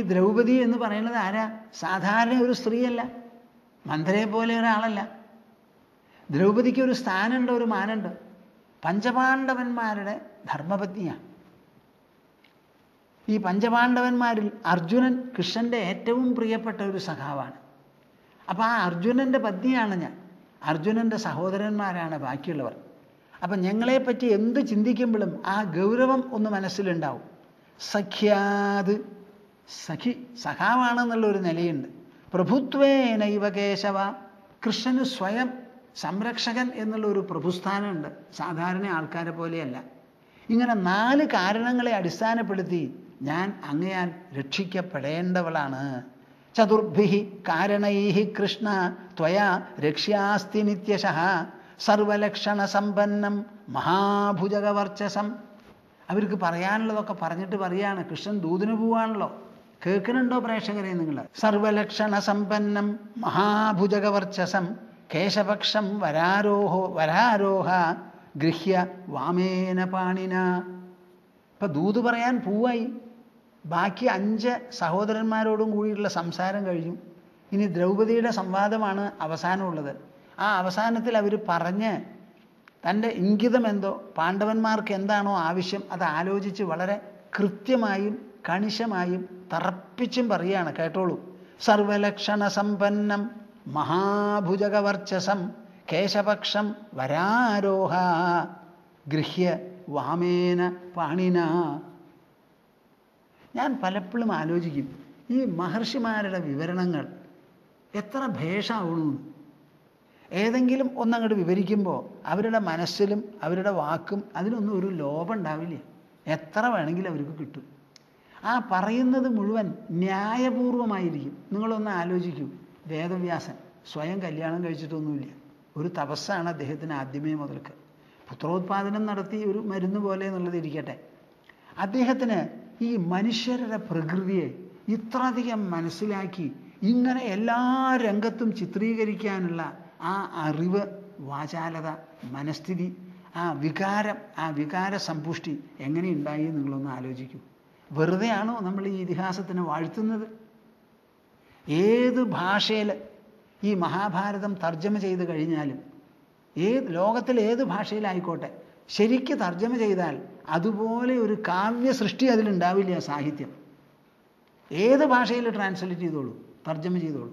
ദ്രൗപദി എന്ന് പറയുന്നത് ആരാ സാധാരണ ഒരു സ്ത്രീയല്ല മന്ത്രയെ പോലെ ഒരാളല്ല ദ്രൗപദിക്ക് ഒരു സ്ഥാനമുണ്ട് ഒരു മാനുണ്ട് പഞ്ചപാണ്ഡവന്മാരുടെ ധർമ്മപത്നിയാണ് ഈ പഞ്ചപാണ്ഡവന്മാരിൽ അർജുനൻ കൃഷ്ണൻ്റെ ഏറ്റവും പ്രിയപ്പെട്ട ഒരു സഖാവാണ് അപ്പോൾ ആ അർജുനൻ്റെ പത്നിയാണ് ഞാൻ അർജുനൻ്റെ സഹോദരന്മാരാണ് ബാക്കിയുള്ളവർ അപ്പം ഞങ്ങളെപ്പറ്റി എന്ത് ചിന്തിക്കുമ്പോഴും ആ ഗൗരവം ഒന്ന് മനസ്സിലുണ്ടാവും സഖ്യാത് സഖി സഖാവാണെന്നുള്ള ഒരു നിലയുണ്ട് പ്രഭുത്വേനൈവ കേശവ കൃഷ്ണന് സ്വയം സംരക്ഷകൻ എന്നുള്ള ഒരു പ്രഭുസ്ഥാനമുണ്ട് സാധാരണ ആൾക്കാരെ പോലെയല്ല ഇങ്ങനെ നാല് കാരണങ്ങളെ അടിസ്ഥാനപ്പെടുത്തി ഞാൻ അങ്ങയാൽ രക്ഷിക്കപ്പെടേണ്ടവളാണ് ചതുർഭി കാരണൈ കൃഷ്ണ ത്വയാ രക്ഷ്യാസ്തി നിത്യശഃ സർവലക്ഷണ സമ്പന്നം മഹാഭുജകവർച്ചസം അവർക്ക് പറയാനുള്ളതൊക്കെ പറഞ്ഞിട്ട് പറയാണ് കൃഷ്ണൻ ദൂതിന് പോവാണല്ലോ കേൾക്കുന്നുണ്ടോ പ്രേക്ഷകരെ നിങ്ങൾ സർവലക്ഷണ സമ്പന്നം മഹാഭുജകവർച്ചസം കേശപക്ഷം വരാരോഹോ വരാരോഹ ഗൃഹ്യ വാമേന പാണിന ഇപ്പം ദൂത് പറയാൻ പൂവായി ബാക്കി അഞ്ച് സഹോദരന്മാരോടും കൂടിയിട്ടുള്ള സംസാരം കഴിഞ്ഞു ഇനി ദ്രൗപദിയുടെ സംവാദമാണ് അവസാനമുള്ളത് ആ അവസാനത്തിൽ അവർ പറഞ്ഞ് തൻ്റെ ഇംഗിതം എന്തോ പാണ്ഡവന്മാർക്ക് എന്താണോ ആവശ്യം അത് ആലോചിച്ച് വളരെ കൃത്യമായും കണിശമായും തറപ്പിച്ചും പറയുകയാണ് കേട്ടോളൂ സർവലക്ഷണ സമ്പന്നം മഹാഭുജകവർച്ചസം കേശപക്ഷം വരാരോഹ ഗൃഹ്യ വാമേന പാണിന ഞാൻ പലപ്പോഴും ആലോചിക്കും ഈ മഹർഷിമാരുടെ വിവരണങ്ങൾ എത്ര ഭേഷാവണു ഏതെങ്കിലും ഒന്നങ്ങോട്ട് വിവരിക്കുമ്പോൾ അവരുടെ മനസ്സിലും അവരുടെ വാക്കും അതിനൊന്നും ഒരു ലോപം ഉണ്ടാവില്ല എത്ര വേണമെങ്കിലും അവർക്ക് കിട്ടും ആ പറയുന്നത് മുഴുവൻ ന്യായപൂർവമായിരിക്കും നിങ്ങളൊന്ന് ആലോചിക്കൂ വേദവ്യാസൻ സ്വയം കല്യാണം കഴിച്ചിട്ടൊന്നുമില്ല ഒരു തപസ്സാണ് അദ്ദേഹത്തിന് ആദ്യമേ മുതൽക്ക് പുത്രോത്പാദനം നടത്തി ഒരു മരുന്ന് പോലെ എന്നുള്ളത് ഇരിക്കട്ടെ അദ്ദേഹത്തിന് ഈ മനുഷ്യരുടെ പ്രകൃതിയെ ഇത്രയധികം മനസ്സിലാക്കി ഇങ്ങനെ എല്ലാ രംഗത്തും ചിത്രീകരിക്കാനുള്ള ആ അറിവ് വാചാലത മനസ്ഥിതി ആ വികാരം ആ വികാര സമ്പുഷ്ടി എങ്ങനെ ഉണ്ടായി നിങ്ങളൊന്ന് ആലോചിക്കൂ വെറുതെയാണോ നമ്മൾ ഈ ഇതിഹാസത്തിനെ വാഴ്ത്തുന്നത് ഏത് ഭാഷയിൽ ഈ മഹാഭാരതം തർജ്ജമ ചെയ്ത് കഴിഞ്ഞാലും ഏത് ലോകത്തിൽ ഏത് ഭാഷയിലായിക്കോട്ടെ ശരിക്ക് തർജ്ജമ ചെയ്താൽ അതുപോലെ ഒരു കാവ്യ സൃഷ്ടി അതിലുണ്ടാവില്ല സാഹിത്യം ഏത് ഭാഷയിൽ ട്രാൻസ്ലേറ്റ് ചെയ്തോളൂ തർജ്ജമ ചെയ്തോളൂ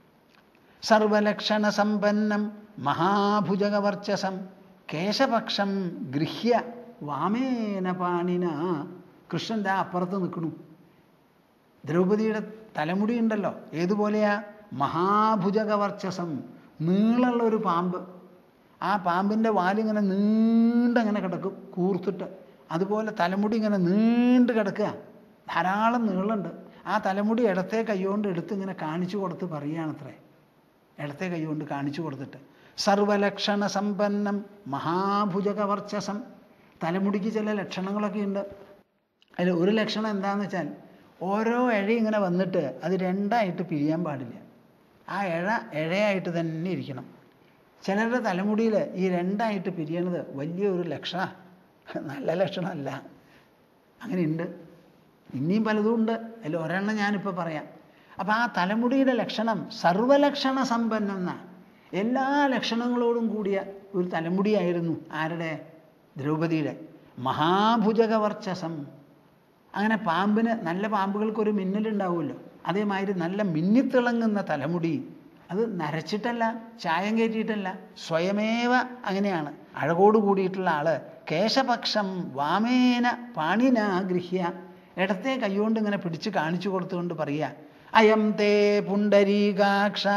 സർവലക്ഷണ സമ്പന്നം മഹാഭുജകവർച്ചസം കേശപക്ഷം ഗൃഹ്യ വാമേന പാണിന കൃഷ്ണൻ്റെ അപ്പുറത്ത് നിൽക്കണു ദ്രൗപദിയുടെ തലമുടി ഉണ്ടല്ലോ ഏതുപോലെയാ മഹാഭുജകവർച്ചസം നീളമുള്ള ഒരു പാമ്പ് ആ പാമ്പിൻ്റെ വാലിങ്ങനെ നീണ്ടങ്ങനെ കിടക്കും കൂർത്തിട്ട് അതുപോലെ തലമുടി ഇങ്ങനെ നീണ്ട് കിടക്കുക ധാരാളം നീളമുണ്ട് ആ തലമുടി ഇടത്തെ കൈകൊണ്ട് എടുത്ത് ഇങ്ങനെ കാണിച്ചു കൊടുത്ത് പറയുകയാണത്രേ ഇടത്തെ കൈകൊണ്ട് കാണിച്ചു കൊടുത്തിട്ട് സർവലക്ഷണ സമ്പന്നം മഹാഭുജകവർച്ചസം തലമുടിക്ക് ചില ലക്ഷണങ്ങളൊക്കെ ഉണ്ട് അതിൽ ഒരു ലക്ഷണം എന്താണെന്ന് വെച്ചാൽ ഓരോ ഇഴ ഇങ്ങനെ വന്നിട്ട് അത് രണ്ടായിട്ട് പിരിയാൻ പാടില്ല ആ ഇഴ ഇഴയായിട്ട് തന്നെ ഇരിക്കണം ചിലരുടെ തലമുടിയിൽ ഈ രണ്ടായിട്ട് പിരിയണത് വലിയൊരു ലക്ഷണ നല്ല ലക്ഷണമല്ല അങ്ങനെയുണ്ട് ഇനിയും പലതും ഉണ്ട് അതിൽ ഒരെണ്ണം ഞാനിപ്പോൾ പറയാം അപ്പം ആ തലമുടിയുടെ ലക്ഷണം സർവലക്ഷണ സമ്പന്നം എന്നാണ് എല്ലാ ലക്ഷണങ്ങളോടും കൂടിയ ഒരു തലമുടിയായിരുന്നു ആരുടെ ദ്രൗപദിയുടെ മഹാഭുജകവർച്ചസം അങ്ങനെ പാമ്പിന് നല്ല പാമ്പുകൾക്ക് ഒരു മിന്നലുണ്ടാവുമല്ലോ അതേമാതിരി നല്ല മിന്നിത്തിളങ്ങുന്ന തലമുടി അത് നരച്ചിട്ടല്ല ചായം കയറ്റിയിട്ടല്ല സ്വയമേവ അങ്ങനെയാണ് അഴകോട് കൂടിയിട്ടുള്ള ആള് കേശപക്ഷം വാമേന പാണിന ഗൃഹ്യ ഇടത്തെ കൈകൊണ്ട് ഇങ്ങനെ പിടിച്ച് കാണിച്ചു കൊടുത്തുകൊണ്ട് പറയുക അയം തേ പുണ്ടരീകാക്ഷ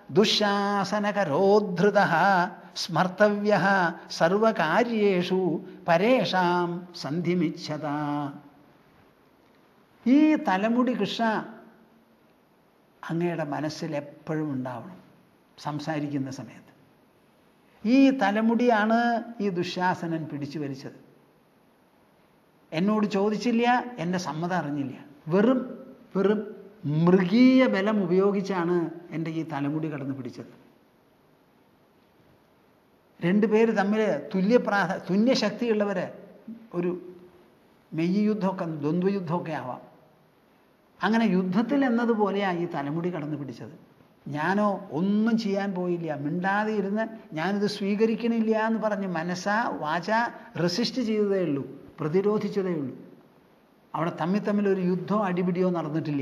ദുശാസനകരോദ്ധൃത സ്മർത്തവ്യ സർവകാര്യേഷു പരേഷാം സന്ധിമിച്ഛത ഈ തലമുടി കൃഷ്ണ അങ്ങയുടെ മനസ്സിൽ എപ്പോഴും ഉണ്ടാവണം സംസാരിക്കുന്ന സമയത്ത് ഈ തലമുടിയാണ് ഈ ദുശാസനൻ പിടിച്ചു വലിച്ചത് എന്നോട് ചോദിച്ചില്ല എൻ്റെ സമ്മതം അറിഞ്ഞില്ല വെറും വെറും മൃഗീയ ബലം ഉപയോഗിച്ചാണ് എൻ്റെ ഈ തലമുടി കടന്ന് പിടിച്ചത് രണ്ടുപേര് തമ്മിൽ തുല്യപ്രാധ തുല്യശക്തിയുള്ളവർ ഒരു മെയ്യ് യുദ്ധമൊക്കെ ദ്വന്ദ്വയുദ്ധമൊക്കെ ആവാം അങ്ങനെ യുദ്ധത്തിൽ എന്നതുപോലെയാണ് ഈ തലമുടി കടന്നു പിടിച്ചത് ഞാനോ ഒന്നും ചെയ്യാൻ പോയില്ല മിണ്ടാതെ ഇരുന്ന് ഞാനിത് സ്വീകരിക്കണില്ല എന്ന് പറഞ്ഞ് മനസ്സാ വാച റെസിസ്റ്റ് ചെയ്തതേ ഉള്ളൂ പ്രതിരോധിച്ചതേ ഉള്ളൂ അവിടെ തമ്മിൽ തമ്മിൽ ഒരു യുദ്ധമോ അടിപിടിയോ നടന്നിട്ടില്ല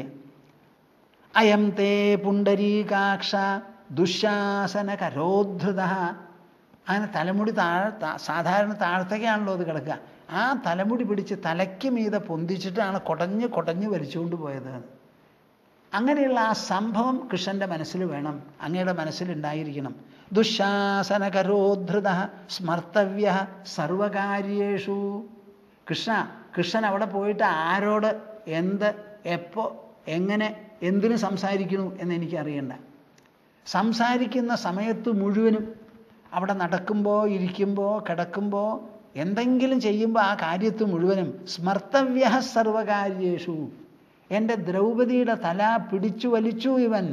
അയം തേ പുണ്ടരീകാക്ഷ ദുശാസന കരോദ്ധൃത അങ്ങനെ തലമുടി താഴെ താ- സാധാരണ താഴത്തേക്കാണല്ലോ അത് കിടക്കുക ആ തലമുടി പിടിച്ച് തലയ്ക്ക് മീതെ പൊന്തിച്ചിട്ടാണ് കൊടഞ്ഞ് കൊടഞ്ഞ് വലിച്ചുകൊണ്ട് പോയത് അങ്ങനെയുള്ള ആ സംഭവം കൃഷ്ണൻ്റെ മനസ്സിൽ വേണം അങ്ങയുടെ മനസ്സിലുണ്ടായിരിക്കണം ദുശാസന കരോദ്ധൃത സ്മർത്തവ്യ സർവകാര്യേഷു കൃഷ്ണ കൃഷ്ണൻ അവിടെ പോയിട്ട് ആരോട് എന്ത് എപ്പോ എങ്ങനെ എന്തിനു സംസാരിക്കുന്നു എന്ന് എനിക്ക് അറിയണ്ട സംസാരിക്കുന്ന സമയത്ത് മുഴുവനും അവിടെ നടക്കുമ്പോൾ ഇരിക്കുമ്പോൾ കിടക്കുമ്പോൾ എന്തെങ്കിലും ചെയ്യുമ്പോൾ ആ കാര്യത്ത് മുഴുവനും സ്മർത്തവ്യ സർവകാര്യേഷു എൻ്റെ ദ്രൗപദിയുടെ തല പിടിച്ചു വലിച്ചു ഇവൻ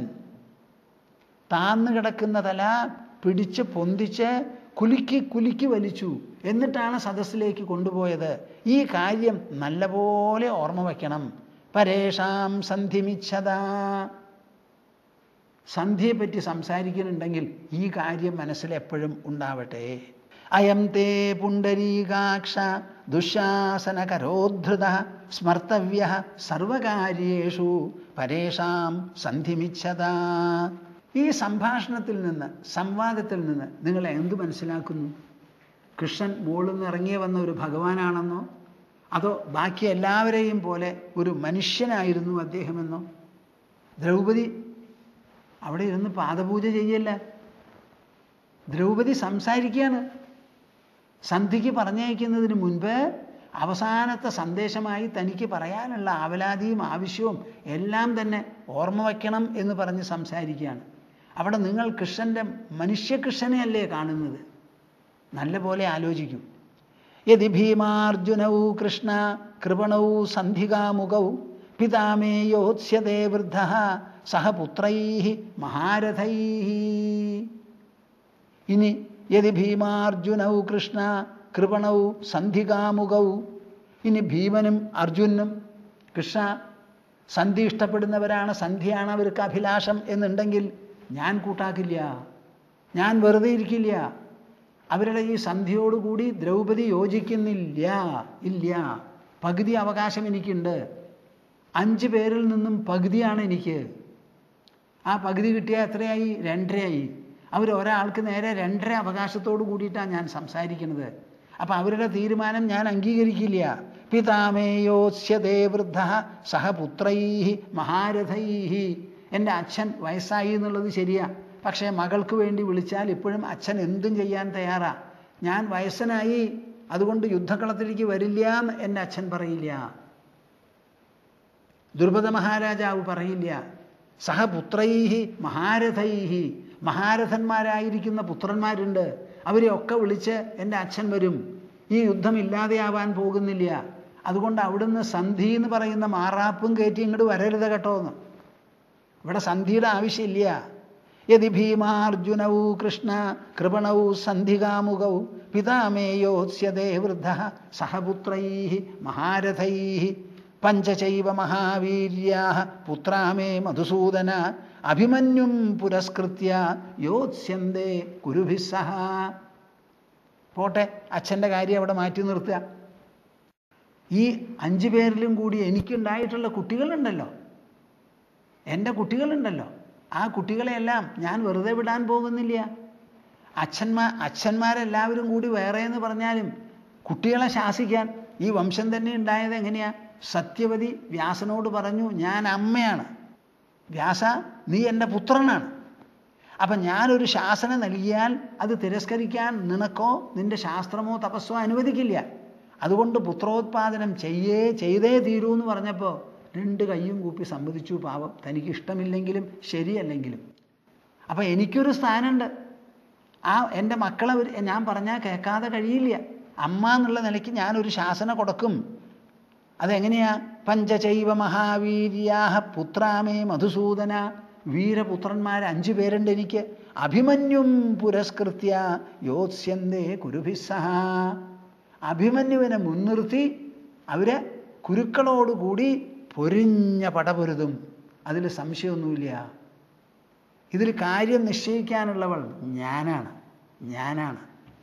താന്നു കിടക്കുന്ന തല പിടിച്ച് പൊന്തിച്ച് കുലുക്കി കുലുക്കി വലിച്ചു എന്നിട്ടാണ് സദസ്സിലേക്ക് കൊണ്ടുപോയത് ഈ കാര്യം നല്ലപോലെ ഓർമ്മ വയ്ക്കണം പരേഷാം സന്ധിമിച്ഛത സന്ധിയെപ്പറ്റി സംസാരിക്കുന്നുണ്ടെങ്കിൽ ഈ കാര്യം മനസ്സിൽ എപ്പോഴും ഉണ്ടാവട്ടെ അയം തേ പുണ്ടരീകാക്ഷ ദുശാസന കരോദ്ധൃത സ്മർത്തവ്യ സർവകാര്യേഷു പരേഷാം സന്ധിമിച്ഛത ഈ സംഭാഷണത്തിൽ നിന്ന് സംവാദത്തിൽ നിന്ന് നിങ്ങൾ എന്ത് മനസ്സിലാക്കുന്നു കൃഷ്ണൻ മുകളിൽ നിന്ന് ഇറങ്ങി വന്ന ഒരു ഭഗവാനാണെന്നോ അതോ ബാക്കി എല്ലാവരെയും പോലെ ഒരു മനുഷ്യനായിരുന്നു അദ്ദേഹമെന്നോ ദ്രൗപദി അവിടെ ഇരുന്ന് പാദപൂജ ചെയ്യല്ല ദ്രൗപദി സംസാരിക്കുകയാണ് സന്ധിക്ക് പറഞ്ഞയക്കുന്നതിന് മുൻപ് അവസാനത്തെ സന്ദേശമായി തനിക്ക് പറയാനുള്ള ആവലാതിയും ആവശ്യവും എല്ലാം തന്നെ ഓർമ്മ വയ്ക്കണം എന്ന് പറഞ്ഞ് സംസാരിക്കുകയാണ് അവിടെ നിങ്ങൾ കൃഷ്ണൻ്റെ മനുഷ്യകൃഷ്ണനെയല്ലേ കാണുന്നത് നല്ല പോലെ ആലോചിക്കൂ യതി ഭീമാർജുനൗ കൃഷ്ണ കൃപണൗ സന്ധികാമുഖൗ പിതാമേ യോത്സ്യതേ വൃദ്ധ സഹ പുത്രൈ മഹാരഥൈ ഇനി യതി ഭീമാർജുനൗ കൃഷ്ണ കൃപണൗ സന്ധികാമുഖൗ ഇനി ഭീമനും അർജുനും കൃഷ്ണ സന്ധി ഇഷ്ടപ്പെടുന്നവരാണ് സന്ധിയാണ് അവർക്ക് അഭിലാഷം എന്നുണ്ടെങ്കിൽ ഞാൻ കൂട്ടാക്കില്ല ഞാൻ വെറുതെ ഇരിക്കില്ല അവരുടെ ഈ സന്ധിയോടുകൂടി ദ്രൗപദി യോജിക്കുന്നില്ല ഇല്ല പകുതി അവകാശം എനിക്കുണ്ട് അഞ്ച് പേരിൽ നിന്നും പകുതിയാണ് എനിക്ക് ആ പകുതി കിട്ടിയാൽ എത്രയായി രണ്ടരയായി അവർ ഒരാൾക്ക് നേരെ രണ്ടര അവകാശത്തോട് കൂടിയിട്ടാണ് ഞാൻ സംസാരിക്കുന്നത് അപ്പം അവരുടെ തീരുമാനം ഞാൻ അംഗീകരിക്കില്ല പിതാമേയോസ്യതേ വൃദ്ധ സഹപുത്രൈ മഹാരഥൈ എൻ്റെ അച്ഛൻ വയസ്സായി എന്നുള്ളത് ശരിയാ പക്ഷേ മകൾക്ക് വേണ്ടി വിളിച്ചാൽ ഇപ്പോഴും അച്ഛൻ എന്തും ചെയ്യാൻ തയ്യാറാ ഞാൻ വയസ്സനായി അതുകൊണ്ട് യുദ്ധക്കളത്തിലേക്ക് വരില്ല എന്ന് എൻ്റെ അച്ഛൻ പറയില്ല ദുർബദ മഹാരാജാവ് പറയില്ല സഹപുത്രൈഹി മഹാരഥൈഹി മഹാരഥന്മാരായിരിക്കുന്ന പുത്രന്മാരുണ്ട് അവരെയൊക്കെ വിളിച്ച് എൻ്റെ അച്ഛൻ വരും ഈ യുദ്ധം ഇല്ലാതെയാവാൻ പോകുന്നില്ല അതുകൊണ്ട് അവിടുന്ന് സന്ധി എന്ന് പറയുന്ന മാറാപ്പും കയറ്റി ഇങ്ങോട്ട് വരരുത് കേട്ടോ എന്ന് ഇവിടെ സന്ധിയുടെ ആവശ്യമില്ല യതി ഭീമാർജുനൗ കൃഷ്ണ കൃപണൗ സന്ധികാമുഖൗ പിതാമേയോത്സ്യതേ വൃദ്ധ സഹപുത്രൈ മഹാരഥൈ പഞ്ചചൈവ മഹാവീര്യാ പുത്രാമേ മധുസൂദന അഭിമന്യും പുരസ്കൃത്യ യോത്സ്യന്തേ കുരുഭിസ്സഹ പോട്ടെ അച്ഛൻ്റെ കാര്യം അവിടെ മാറ്റി നിർത്തുക ഈ അഞ്ചു പേരിലും കൂടി എനിക്കുണ്ടായിട്ടുള്ള കുട്ടികളുണ്ടല്ലോ എൻ്റെ കുട്ടികളുണ്ടല്ലോ ആ കുട്ടികളെയെല്ലാം ഞാൻ വെറുതെ വിടാൻ പോകുന്നില്ല അച്ഛന്മാർ അച്ഛന്മാരെല്ലാവരും കൂടി വേറെ എന്ന് പറഞ്ഞാലും കുട്ടികളെ ശാസിക്കാൻ ഈ വംശം തന്നെ ഉണ്ടായത് എങ്ങനെയാ സത്യവതി വ്യാസനോട് പറഞ്ഞു ഞാൻ അമ്മയാണ് വ്യാസ നീ എൻ്റെ പുത്രനാണ് അപ്പം ഞാനൊരു ശാസന നൽകിയാൽ അത് തിരസ്കരിക്കാൻ നിനക്കോ നിന്റെ ശാസ്ത്രമോ തപസ്സോ അനുവദിക്കില്ല അതുകൊണ്ട് പുത്രോത്പാദനം ചെയ്യേ ചെയ്തേ തീരൂ എന്ന് പറഞ്ഞപ്പോൾ രണ്ട് കയ്യും കൂപ്പി സമ്മതിച്ചു പാവം തനിക്ക് ഇഷ്ടമില്ലെങ്കിലും ശരിയല്ലെങ്കിലും അപ്പം എനിക്കൊരു സ്ഥാനമുണ്ട് ആ എൻ്റെ മക്കളെ ഒരു- ഞാൻ പറഞ്ഞാൽ കേൾക്കാതെ കഴിയില്ല അമ്മ എന്നുള്ള നിലയ്ക്ക് ഞാനൊരു ശാസന കൊടുക്കും അതെങ്ങനെയാ പഞ്ചചൈവ മഹാവീര്യാഹ പുത്രാമേ മധുസൂദന വീരപുത്രന്മാർ അഞ്ചു പേരുണ്ട് എനിക്ക് അഭിമന്യും പുരസ്കൃത്യ യോത്സ്യന്തേ കുരുഭിസ്സഹ അഭിമന്യുവിനെ മുൻനിർത്തി അവരെ കുരുക്കളോടുകൂടി പൊരിഞ്ഞ പടപൊരുതും അതിൽ സംശയമൊന്നുമില്ല ഇതിൽ കാര്യം നിശ്ചയിക്കാനുള്ളവൾ ഞാനാണ് ഞാനാണ്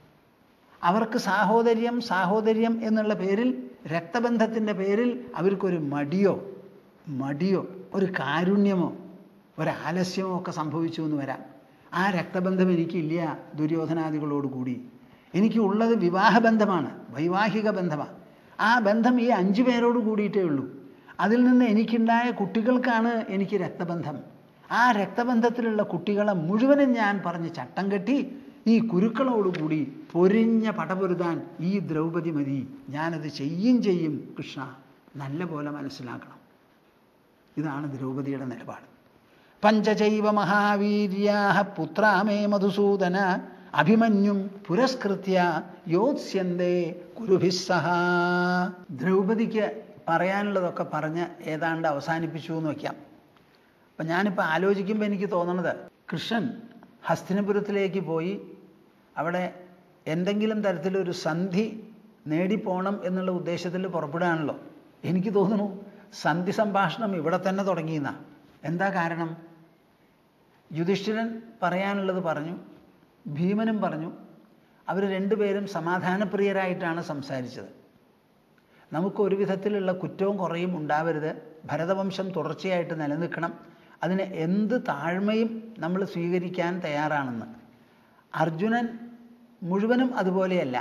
അവർക്ക് സാഹോദര്യം സാഹോദര്യം എന്നുള്ള പേരിൽ രക്തബന്ധത്തിൻ്റെ പേരിൽ അവർക്കൊരു മടിയോ മടിയോ ഒരു കാരുണ്യമോ ഒരു ആലസ്യമോ ഒക്കെ സംഭവിച്ചു എന്ന് വരാം ആ രക്തബന്ധം എനിക്കില്ല ദുര്യോധനാദികളോട് കൂടി എനിക്ക് ഉള്ളത് വിവാഹബന്ധമാണ് വൈവാഹിക ബന്ധമാണ് ആ ബന്ധം ഈ അഞ്ചു പേരോട് കൂടിയിട്ടേ ഉള്ളൂ അതിൽ നിന്ന് എനിക്കുണ്ടായ കുട്ടികൾക്കാണ് എനിക്ക് രക്തബന്ധം ആ രക്തബന്ധത്തിലുള്ള കുട്ടികളെ മുഴുവനും ഞാൻ പറഞ്ഞ് ചട്ടം കെട്ടി ഈ കുരുക്കളോടുകൂടി പൊരിഞ്ഞ പടപൊരുതാൻ ഈ ദ്രൗപദി മതി ഞാനത് ചെയ്യും ചെയ്യും കൃഷ്ണ നല്ല പോലെ മനസ്സിലാക്കണം ഇതാണ് ദ്രൗപദിയുടെ നിലപാട് പഞ്ചചൈവ മഹാവീര്യാ പുത്രാമേ മധുസൂദന അഭിമന്യും പുരസ്കൃത്യ യോത്സ്യന്തേ കുരുഭിസ്സഹ ദ്രൗപദിക്ക് പറയാനുള്ളതൊക്കെ പറഞ്ഞ് ഏതാണ്ട് അവസാനിപ്പിച്ചു എന്ന് വയ്ക്കാം അപ്പം ഞാനിപ്പോൾ ആലോചിക്കുമ്പോൾ എനിക്ക് തോന്നണത് കൃഷ്ണൻ ഹസ്തിനപുരത്തിലേക്ക് പോയി അവിടെ എന്തെങ്കിലും തരത്തിലൊരു സന്ധി നേടിപ്പോണം എന്നുള്ള ഉദ്ദേശത്തിൽ പുറപ്പെടുകയാണല്ലോ എനിക്ക് തോന്നുന്നു സന്ധി സംഭാഷണം ഇവിടെ തന്നെ തുടങ്ങിയെന്നാ എന്താ കാരണം യുധിഷ്ഠിരൻ പറയാനുള്ളത് പറഞ്ഞു ഭീമനും പറഞ്ഞു അവർ രണ്ടുപേരും സമാധാനപ്രിയരായിട്ടാണ് സംസാരിച്ചത് നമുക്ക് ഒരു വിധത്തിലുള്ള കുറ്റവും കുറയും ഉണ്ടാവരുത് ഭരതവംശം തുടർച്ചയായിട്ട് നിലനിൽക്കണം അതിന് എന്ത് താഴ്മയും നമ്മൾ സ്വീകരിക്കാൻ തയ്യാറാണെന്ന് അർജുനൻ മുഴുവനും അതുപോലെയല്ല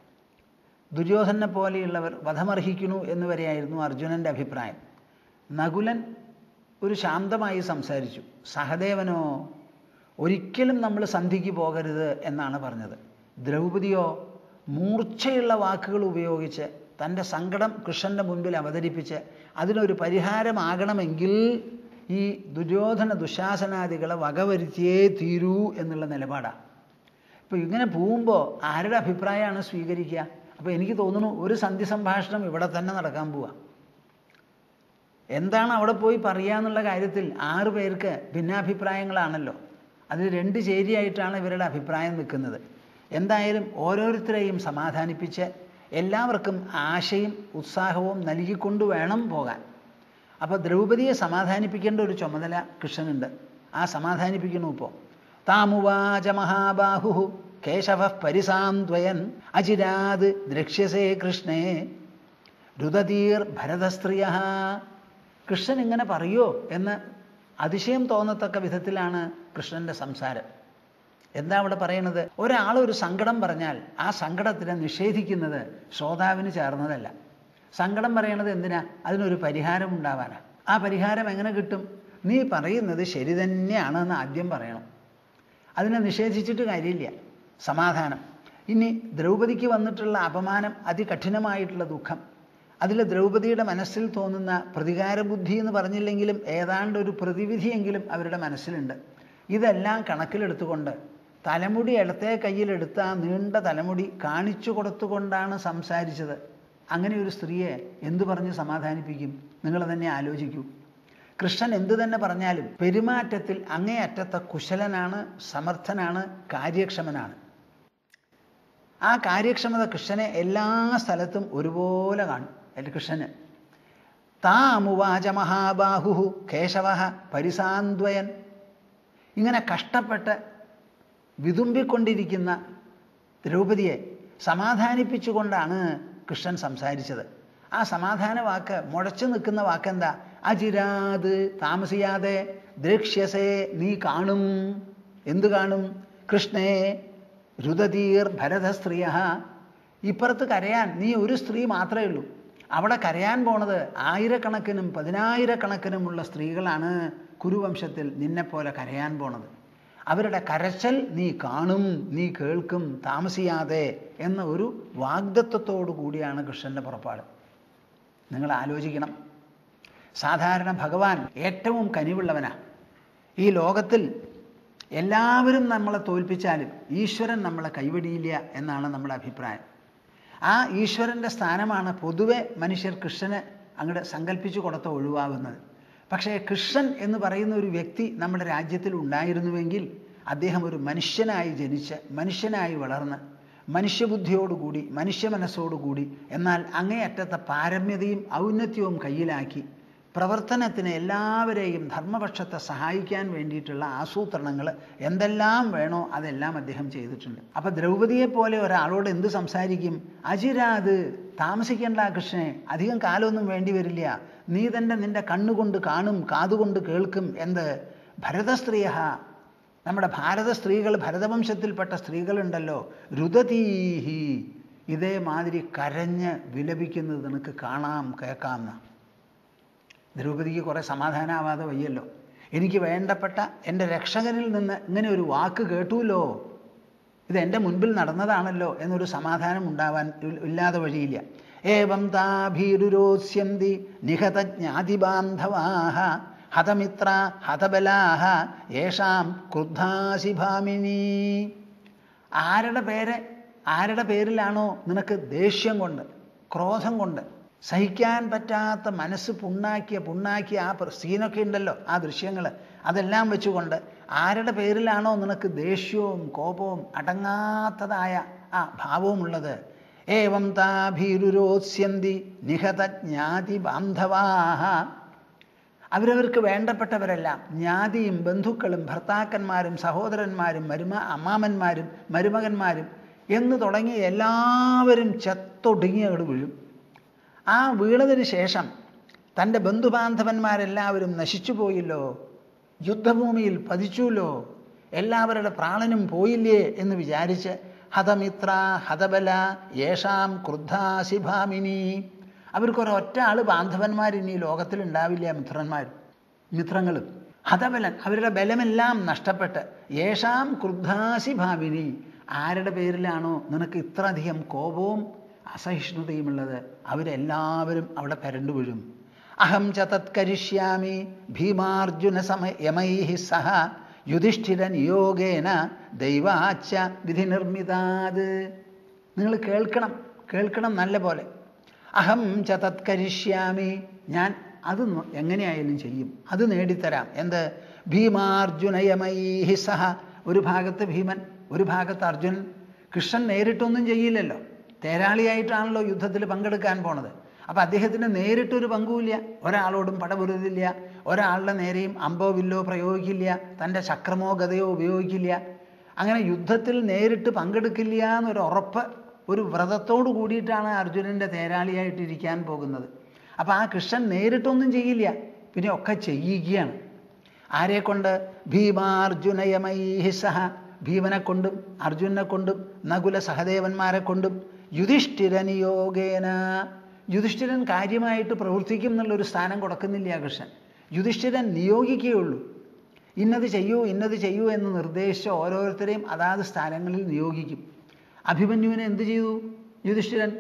ദുര്യോധനെ പോലെയുള്ളവർ വധമർഹിക്കുന്നു എന്ന് വരെയായിരുന്നു അർജുനൻ്റെ അഭിപ്രായം നകുലൻ ഒരു ശാന്തമായി സംസാരിച്ചു സഹദേവനോ ഒരിക്കലും നമ്മൾ സന്ധിക്ക് പോകരുത് എന്നാണ് പറഞ്ഞത് ദ്രൗപദിയോ മൂർച്ചയുള്ള വാക്കുകൾ ഉപയോഗിച്ച് തൻ്റെ സങ്കടം കൃഷ്ണൻ്റെ മുൻപിൽ അവതരിപ്പിച്ച് അതിനൊരു പരിഹാരമാകണമെങ്കിൽ ഈ ദുര്യോധന ദുശാസനാദികളെ വകവരുത്തിയേ തീരൂ എന്നുള്ള നിലപാടാണ് ഇപ്പോൾ ഇങ്ങനെ പോകുമ്പോൾ ആരുടെ അഭിപ്രായമാണ് സ്വീകരിക്കുക അപ്പോൾ എനിക്ക് തോന്നുന്നു ഒരു സന്ധി സംഭാഷണം ഇവിടെ തന്നെ നടക്കാൻ പോവുക എന്താണ് അവിടെ പോയി പറയുക എന്നുള്ള കാര്യത്തിൽ ആറ് പേർക്ക് ഭിന്നാഭിപ്രായങ്ങളാണല്ലോ അതിൽ രണ്ട് ചേരിയായിട്ടാണ് ഇവരുടെ അഭിപ്രായം നിൽക്കുന്നത് എന്തായാലും ഓരോരുത്തരെയും സമാധാനിപ്പിച്ച് എല്ലാവർക്കും ആശയും ഉത്സാഹവും നൽകിക്കൊണ്ട് വേണം പോകാൻ അപ്പോൾ ദ്രൗപദിയെ സമാധാനിപ്പിക്കേണ്ട ഒരു ചുമതല കൃഷ്ണനുണ്ട് ആ സമാധാനിപ്പിക്കുന്നു ഇപ്പോൾ താമുവാച മഹാബാഹു കേശവ പരിസാന്ത്വയൻ അചിരാത് ദ്രക്ഷ്യസേ കൃഷ്ണേ രുദതീർ ഭരതസ്ത്രീയ കൃഷ്ണൻ ഇങ്ങനെ പറയോ എന്ന് അതിശയം തോന്നത്തക്ക വിധത്തിലാണ് കൃഷ്ണൻ്റെ സംസാരം എന്താ അവിടെ പറയണത് ഒരാൾ ഒരു സങ്കടം പറഞ്ഞാൽ ആ സങ്കടത്തിനെ നിഷേധിക്കുന്നത് ശ്രോതാവിന് ചേർന്നതല്ല സങ്കടം പറയണത് എന്തിനാ അതിനൊരു പരിഹാരം ഉണ്ടാവാനാ ആ പരിഹാരം എങ്ങനെ കിട്ടും നീ പറയുന്നത് ശരി തന്നെയാണെന്ന് ആദ്യം പറയണം അതിനെ നിഷേധിച്ചിട്ട് കാര്യമില്ല സമാധാനം ഇനി ദ്രൗപദിക്ക് വന്നിട്ടുള്ള അപമാനം അതികഠിനമായിട്ടുള്ള ദുഃഖം അതിൽ ദ്രൗപദിയുടെ മനസ്സിൽ തോന്നുന്ന പ്രതികാരബുദ്ധി എന്ന് പറഞ്ഞില്ലെങ്കിലും ഏതാണ്ട് ഒരു പ്രതിവിധിയെങ്കിലും അവരുടെ മനസ്സിലുണ്ട് ഇതെല്ലാം കണക്കിലെടുത്തുകൊണ്ട് തലമുടി ഇടത്തെ കയ്യിലെടുത്ത ആ നീണ്ട തലമുടി കാണിച്ചു കൊടുത്തുകൊണ്ടാണ് സംസാരിച്ചത് അങ്ങനെ ഒരു സ്ത്രീയെ എന്തു പറഞ്ഞ് സമാധാനിപ്പിക്കും നിങ്ങൾ തന്നെ ആലോചിക്കൂ കൃഷ്ണൻ എന്തു തന്നെ പറഞ്ഞാലും പെരുമാറ്റത്തിൽ അങ്ങേയറ്റത്തെ കുശലനാണ് സമർത്ഥനാണ് കാര്യക്ഷമനാണ് ആ കാര്യക്ഷമത കൃഷ്ണനെ എല്ലാ സ്ഥലത്തും ഒരുപോലെ കാണും എൻ്റെ കൃഷ്ണന് താമുവാച മഹാബാഹു കേശവ പരിസാന്ത്വയൻ ഇങ്ങനെ കഷ്ടപ്പെട്ട് വിതുമ്പിക്കൊണ്ടിരിക്കുന്ന ദ്രൗപദിയെ സമാധാനിപ്പിച്ചുകൊണ്ടാണ് കൃഷ്ണൻ സംസാരിച്ചത് ആ സമാധാന വാക്ക് മുഴച്ചു നിൽക്കുന്ന വാക്കെന്താ അജിരാത് താമസിയാതെ ദ്രക്ഷ്യസേ നീ കാണും എന്തു കാണും കൃഷ്ണേ രുദതീർ ഭരതസ്ത്രീയ ഇപ്പുറത്ത് കരയാൻ നീ ഒരു സ്ത്രീ മാത്രമേ ഉള്ളൂ അവിടെ കരയാൻ പോണത് ആയിരക്കണക്കിനും പതിനായിരക്കണക്കിനുമുള്ള സ്ത്രീകളാണ് കുരുവംശത്തിൽ നിന്നെപ്പോലെ കരയാൻ പോണത് അവരുടെ കരച്ചൽ നീ കാണും നീ കേൾക്കും താമസിയാതെ എന്ന ഒരു വാഗ്ദത്വത്തോടു കൂടിയാണ് കൃഷ്ണൻ്റെ പുറപ്പാട് നിങ്ങൾ ആലോചിക്കണം സാധാരണ ഭഗവാൻ ഏറ്റവും കനിവുള്ളവനാ ഈ ലോകത്തിൽ എല്ലാവരും നമ്മളെ തോൽപ്പിച്ചാലും ഈശ്വരൻ നമ്മളെ കൈവടിയില്ല എന്നാണ് നമ്മുടെ അഭിപ്രായം ആ ഈശ്വരൻ്റെ സ്ഥാനമാണ് പൊതുവെ മനുഷ്യർ കൃഷ്ണന് അങ്ങോട്ട് സങ്കല്പിച്ചു കൊടുത്ത ഒഴിവാകുന്നത് പക്ഷേ കൃഷ്ണൻ എന്ന് പറയുന്ന ഒരു വ്യക്തി നമ്മുടെ രാജ്യത്തിൽ ഉണ്ടായിരുന്നുവെങ്കിൽ അദ്ദേഹം ഒരു മനുഷ്യനായി ജനിച്ച് മനുഷ്യനായി വളർന്ന് മനുഷ്യബുദ്ധിയോടുകൂടി മനുഷ്യ മനസ്സോടുകൂടി എന്നാൽ അങ്ങേയറ്റത്തെ പാരമ്യതയും ഔന്നത്യവും കയ്യിലാക്കി പ്രവർത്തനത്തിന് എല്ലാവരെയും ധർമ്മപക്ഷത്തെ സഹായിക്കാൻ വേണ്ടിയിട്ടുള്ള ആസൂത്രണങ്ങൾ എന്തെല്ലാം വേണോ അതെല്ലാം അദ്ദേഹം ചെയ്തിട്ടുണ്ട് അപ്പം ദ്രൗപദിയെ പോലെ ഒരാളോട് എന്ത് സംസാരിക്കും അജിരാത് താമസിക്കേണ്ട കൃഷ്ണനെ അധികം കാലമൊന്നും വേണ്ടി വരില്ല നീ തന്നെ നിന്റെ കണ്ണുകൊണ്ട് കാണും കാതുകൊണ്ട് കേൾക്കും എന്ത് ഭരതസ്ത്രീയ നമ്മുടെ ഭാരത സ്ത്രീകൾ ഭരതവംശത്തിൽപ്പെട്ട സ്ത്രീകളുണ്ടല്ലോ രുദതീഹി ഇതേമാതിരി കരഞ്ഞ് വിലപിക്കുന്നത് നിനക്ക് കാണാം കേൾക്കാം എന്നാ ദ്രൗപദിക്ക് കുറേ സമാധാനമാവാതെ വയ്യല്ലോ എനിക്ക് വേണ്ടപ്പെട്ട എൻ്റെ രക്ഷകനിൽ നിന്ന് ഇങ്ങനെ ഒരു വാക്ക് കേട്ടുല്ലോ ഇത് എൻ്റെ മുൻപിൽ നടന്നതാണല്ലോ എന്നൊരു സമാധാനം ഉണ്ടാവാൻ ഇല്ലാതെ വഴിയില്ല ഏവം താഭീരുരോസ്യന്തി നിഹതജ്ഞാതിബാന്ധവാഹ ഹതമിത്ര ഹതബലാഹ യേഷാം ക്രുദ്ധാസി ഭാമിനി ആരുടെ പേര് ആരുടെ പേരിലാണോ നിനക്ക് ദേഷ്യം കൊണ്ട് ക്രോധം കൊണ്ട് സഹിക്കാൻ പറ്റാത്ത മനസ്സ് പുണ്ണാക്കിയ പുണ്ണാക്കിയ ആ സീനൊക്കെ ഉണ്ടല്ലോ ആ ദൃശ്യങ്ങൾ അതെല്ലാം വെച്ചുകൊണ്ട് ആരുടെ പേരിലാണോ നിനക്ക് ദേഷ്യവും കോപവും അടങ്ങാത്തതായ ആ ഭാവവുമുള്ളത് ഏവം താഭീരുരോത്സ്യന്തി നിഹതജ്ഞാതി ബാന്ധവാഹ അവരവർക്ക് വേണ്ടപ്പെട്ടവരെല്ലാം ജ്ഞാതിയും ബന്ധുക്കളും ഭർത്താക്കന്മാരും സഹോദരന്മാരും മരുമ അമ്മാമന്മാരും മരുമകന്മാരും എന്ന് തുടങ്ങി എല്ലാവരും ചെത്തൊടുങ്ങി അങ്ങോട്ട് വീഴും ആ വീണതിന് ശേഷം തൻ്റെ ബന്ധുബാന്ധവന്മാരെല്ലാവരും നശിച്ചു പോയില്ലോ യുദ്ധഭൂമിയിൽ പതിച്ചുല്ലോ എല്ലാവരുടെ പ്രാണനും പോയില്ലേ എന്ന് വിചാരിച്ച് ഹതമിത്ര ഹതബല യേഷാം ക്രുദ്ധാസിഭാമിനി അവർക്കൊരൊറ്റ ആള് ബാന്ധവന്മാർ ഇനി ലോകത്തിൽ ഉണ്ടാവില്ല മിത്രന്മാർ മിത്രങ്ങളും ഹതബലൻ അവരുടെ ബലമെല്ലാം നഷ്ടപ്പെട്ട് യേഷാം ക്രുദ്ധാസി ഭാവിനി ആരുടെ പേരിലാണോ നിനക്ക് ഇത്ര അധികം കോപവും അസഹിഷ്ണുതയുമുള്ളത് അവരെല്ലാവരും അവിടെ പരണ്ടു വീഴും അഹം ച തത്കരിഷ്യാമി ഭീമാർജുന സമ യമൈ സഹ യുധിഷ്ഠിര നിയോഗേന ദൈവാച്ച വിധി നിർമ്മിതാത് നിങ്ങൾ കേൾക്കണം കേൾക്കണം നല്ല പോലെ അഹം ച തത്കരിഷ്യാമി ഞാൻ അത് എങ്ങനെയായാലും ചെയ്യും അത് നേടിത്തരാം എന്ത് ഭീമാർജുനയമൈ സഹ ഒരു ഭാഗത്ത് ഭീമൻ ഒരു ഭാഗത്ത് അർജുനൻ കൃഷ്ണൻ നേരിട്ടൊന്നും ചെയ്യില്ലല്ലോ തേരാളിയായിട്ടാണല്ലോ യുദ്ധത്തിൽ പങ്കെടുക്കാൻ പോണത് അപ്പം അദ്ദേഹത്തിന് നേരിട്ടൊരു പങ്കുമില്ല ഒരാളോടും പടപൊരുതില്ല ഒരാളുടെ നേരെയും അമ്പോ വില്ലോ പ്രയോഗിക്കില്ല തൻ്റെ ചക്രമോ ഗതയോ ഉപയോഗിക്കില്ല അങ്ങനെ യുദ്ധത്തിൽ നേരിട്ട് പങ്കെടുക്കില്ല എന്നൊരു ഉറപ്പ് ഒരു വ്രതത്തോട് കൂടിയിട്ടാണ് അർജുനൻ്റെ തേരാളിയായിട്ട് ഇരിക്കാൻ പോകുന്നത് അപ്പം ആ കൃഷ്ണൻ നേരിട്ടൊന്നും ചെയ്യില്ല പിന്നെ ഒക്കെ ചെയ്യിക്കുകയാണ് ആരെ കൊണ്ട് ഭീമാർജുനയമൈ സഹ ഭീമനെ കൊണ്ടും അർജുനെ കൊണ്ടും നകുല സഹദേവന്മാരെ കൊണ്ടും യുധിഷ്ഠിര നിയോഗേന യുധിഷ്ഠിരൻ കാര്യമായിട്ട് പ്രവർത്തിക്കും എന്നുള്ളൊരു സ്ഥാനം കൊടുക്കുന്നില്ല കൃഷ്ണൻ യുധിഷ്ഠിരൻ നിയോഗിക്കുകയുള്ളൂ ഇന്നത് ചെയ്യൂ ഇന്നത് ചെയ്യൂ എന്ന് നിർദ്ദേശിച്ച് ഓരോരുത്തരെയും അതാത് സ്ഥാനങ്ങളിൽ നിയോഗിക്കും അഭിമന്യുവിനെ എന്ത് ചെയ്തു യുധിഷ്ഠിരൻ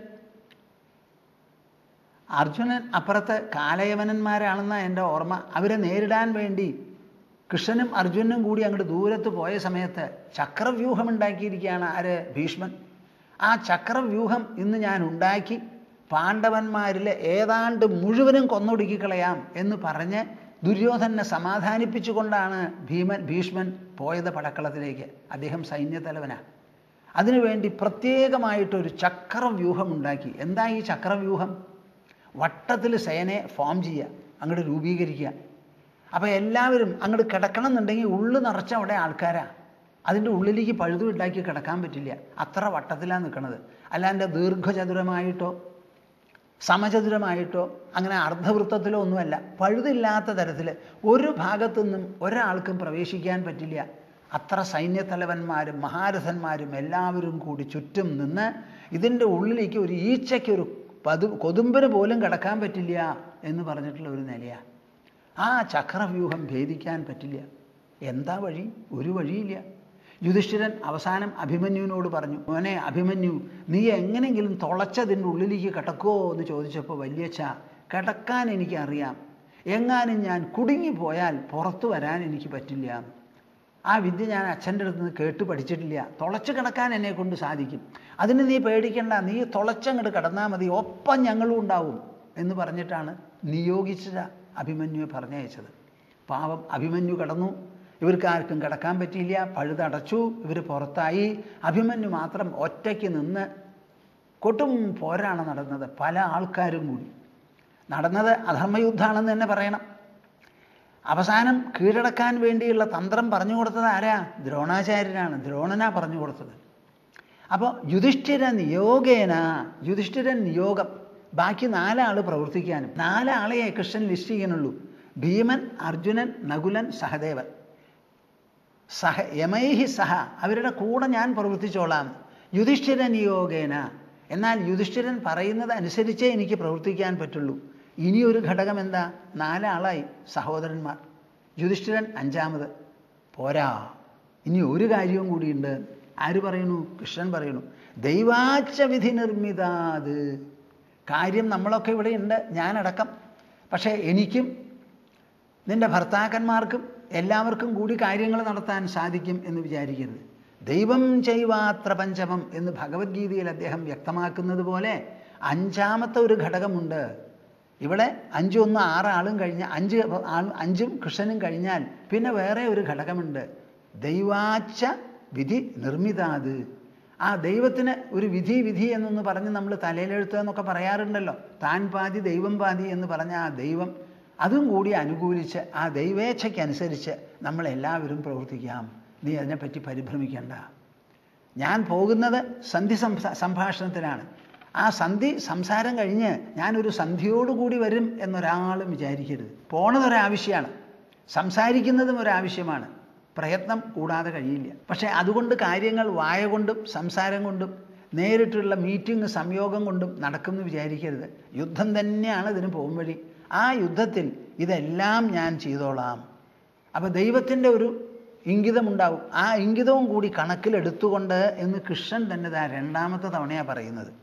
അർജുനൻ അപ്പുറത്ത് കാലയവനന്മാരാണെന്ന എൻ്റെ ഓർമ്മ അവരെ നേരിടാൻ വേണ്ടി കൃഷ്ണനും അർജുനനും കൂടി അങ്ങോട്ട് ദൂരത്ത് പോയ സമയത്ത് ചക്രവ്യൂഹം ഉണ്ടാക്കിയിരിക്കുകയാണ് ആര് ഭീഷ്മൻ ആ ചക്രവ്യൂഹം ഇന്ന് ഞാൻ ഉണ്ടാക്കി പാണ്ഡവന്മാരിൽ ഏതാണ്ട് മുഴുവനും കൊന്നൊടുക്കി കളയാം എന്ന് പറഞ്ഞ് ദുര്യോധനെ സമാധാനിപ്പിച്ചുകൊണ്ടാണ് ഭീമൻ ഭീഷ്മൻ പോയത് പടക്കളത്തിലേക്ക് അദ്ദേഹം സൈന്യത്തലവനാണ് അതിനുവേണ്ടി പ്രത്യേകമായിട്ടൊരു ചക്രവ്യൂഹം ഉണ്ടാക്കി എന്താ ഈ ചക്രവ്യൂഹം വട്ടത്തിൽ സേനയെ ഫോം ചെയ്യുക അങ്ങോട്ട് രൂപീകരിക്കുക അപ്പോൾ എല്ലാവരും അങ്ങോട്ട് കിടക്കണം എന്നുണ്ടെങ്കിൽ ഉള്ളു നിറച്ച അവിടെ ആൾക്കാരാ അതിൻ്റെ ഉള്ളിലേക്ക് പഴുതു ഉണ്ടാക്കി കിടക്കാൻ പറ്റില്ല അത്ര വട്ടത്തിലാണ് നിൽക്കുന്നത് അല്ലാണ്ട് ദീർഘചതുരമായിട്ടോ സമചതുരമായിട്ടോ അങ്ങനെ അർദ്ധവൃത്തത്തിലോ ഒന്നുമല്ല പഴുതില്ലാത്ത തരത്തിൽ ഒരു ഭാഗത്തു നിന്നും ഒരാൾക്കും പ്രവേശിക്കാൻ പറ്റില്ല അത്ര സൈന്യത്തലവന്മാരും മഹാരഥന്മാരും എല്ലാവരും കൂടി ചുറ്റും നിന്ന് ഇതിൻ്റെ ഉള്ളിലേക്ക് ഒരു ഈച്ചയ്ക്ക് ഒരു പതു കൊതുമ്പിന് പോലും കിടക്കാൻ പറ്റില്ല എന്ന് പറഞ്ഞിട്ടുള്ള ഒരു നിലയാണ് ആ ചക്രവ്യൂഹം ഭേദിക്കാൻ പറ്റില്ല എന്താ വഴി ഒരു വഴിയില്ല യുധിഷ്ഠിരൻ അവസാനം അഭിമന്യുവിനോട് പറഞ്ഞു മോനെ അഭിമന്യു നീ എങ്ങനെയെങ്കിലും തുളച്ചതിൻ്റെ ഉള്ളിലേക്ക് കിടക്കുമോ എന്ന് ചോദിച്ചപ്പോൾ വല്യച്ഛ കിടക്കാൻ എനിക്കറിയാം എങ്ങാനും ഞാൻ കുടുങ്ങിപ്പോയാൽ പുറത്തു വരാൻ എനിക്ക് പറ്റില്ല ആ വിദ്യ ഞാൻ അച്ഛൻ്റെ അടുത്ത് നിന്ന് കേട്ട് പഠിച്ചിട്ടില്ല തുളച്ച് കിടക്കാൻ എന്നെ കൊണ്ട് സാധിക്കും അതിന് നീ പേടിക്കണ്ട നീ തുളച്ചങ്ങോട്ട് കിടന്നാൽ മതി ഒപ്പം ഞങ്ങളും ഉണ്ടാവും എന്ന് പറഞ്ഞിട്ടാണ് നിയോഗിച്ച അഭിമന്യുവെ പറഞ്ഞയച്ചത് പാവം അഭിമന്യു കടന്നു ഇവർക്ക് ആർക്കും കിടക്കാൻ പറ്റിയില്ല പഴുതടച്ചു ഇവർ പുറത്തായി അഭിമന്യു മാത്രം ഒറ്റയ്ക്ക് നിന്ന് കൊട്ടും പോരാണ് നടന്നത് പല ആൾക്കാരും കൂടി നടന്നത് അധർമ്മയുദ്ധമാണെന്ന് തന്നെ പറയണം അവസാനം കീഴടക്കാൻ വേണ്ടിയുള്ള തന്ത്രം പറഞ്ഞു കൊടുത്തത് ആരാ ദ്രോണാചാര്യനാണ് ദ്രോണനാ പറഞ്ഞു കൊടുത്തത് അപ്പോൾ യുധിഷ്ഠിര നിയോഗേന യുധിഷ്ഠിരൻ നിയോഗം ബാക്കി നാലാൾ പ്രവർത്തിക്കാനും നാലാളെ കൃഷ്ണൻ ലിസ്റ്റ് ചെയ്യാനുള്ളൂ ഭീമൻ അർജുനൻ നകുലൻ സഹദേവൻ സഹ യമൈഹി സഹ അവരുടെ കൂടെ ഞാൻ പ്രവർത്തിച്ചോളാം യുധിഷ്ഠിര നിയോഗേന എന്നാൽ യുധിഷ്ഠിരൻ പറയുന്നത് അനുസരിച്ചേ എനിക്ക് പ്രവർത്തിക്കാൻ പറ്റുള്ളൂ ഇനിയൊരു ഘടകം എന്താ നാലാളായി സഹോദരന്മാർ യുധിഷ്ഠിരൻ അഞ്ചാമത് പോരാ ഇനി ഒരു കാര്യവും കൂടിയുണ്ട് ആര് പറയുന്നു കൃഷ്ണൻ പറയുന്നു ദൈവാച്ച വിധി നിർമ്മിതാത് കാര്യം നമ്മളൊക്കെ ഇവിടെ ഉണ്ട് ഞാനടക്കം പക്ഷേ എനിക്കും നിന്റെ ഭർത്താക്കന്മാർക്കും എല്ലാവർക്കും കൂടി കാര്യങ്ങൾ നടത്താൻ സാധിക്കും എന്ന് വിചാരിക്കരുത് ദൈവം ചെയ്വാത്ര പഞ്ചമം എന്ന് ഭഗവത്ഗീതയിൽ അദ്ദേഹം വ്യക്തമാക്കുന്നത് പോലെ അഞ്ചാമത്തെ ഒരു ഘടകമുണ്ട് ഇവിടെ അഞ്ചൊന്ന് ആറാളും കഴിഞ്ഞ അഞ്ച് ആൾ അഞ്ചും കൃഷ്ണനും കഴിഞ്ഞാൽ പിന്നെ വേറെ ഒരു ഘടകമുണ്ട് ദൈവാച്ച വിധി നിർമ്മിതാത് ആ ദൈവത്തിന് ഒരു വിധി വിധി എന്നൊന്ന് പറഞ്ഞ് നമ്മൾ തലയിലെഴുത്തുക എന്നൊക്കെ പറയാറുണ്ടല്ലോ താൻ പാതി ദൈവം പാതി എന്ന് പറഞ്ഞ ആ ദൈവം അതും കൂടി അനുകൂലിച്ച് ആ ദൈവേച്ഛയ്ക്കനുസരിച്ച് നമ്മളെല്ലാവരും പ്രവർത്തിക്കാം നീ അതിനെപ്പറ്റി പരിഭ്രമിക്കേണ്ട ഞാൻ പോകുന്നത് സന്ധി സംസാ സംഭാഷണത്തിനാണ് ആ സന്ധി സംസാരം കഴിഞ്ഞ് ഞാനൊരു സന്ധിയോടുകൂടി വരും എന്നൊരാളും വിചാരിക്കരുത് പോണതൊരാവശ്യമാണ് സംസാരിക്കുന്നതും ഒരാവശ്യമാണ് പ്രയത്നം കൂടാതെ കഴിയില്ല പക്ഷേ അതുകൊണ്ട് കാര്യങ്ങൾ വായ കൊണ്ടും സംസാരം കൊണ്ടും നേരിട്ടുള്ള മീറ്റിംഗ് സംയോഗം കൊണ്ടും നടക്കുമെന്ന് വിചാരിക്കരുത് യുദ്ധം തന്നെയാണ് ഇതിന് പോകും വഴി ആ യുദ്ധത്തിൽ ഇതെല്ലാം ഞാൻ ചെയ്തോളാം അപ്പോൾ ദൈവത്തിൻ്റെ ഒരു ഇംഗിതമുണ്ടാവും ആ ഇംഗിതവും കൂടി കണക്കിലെടുത്തുകൊണ്ട് എന്ന് കൃഷ്ണൻ തന്നെ ദാ രണ്ടാമത്തെ തവണയാണ് പറയുന്നത്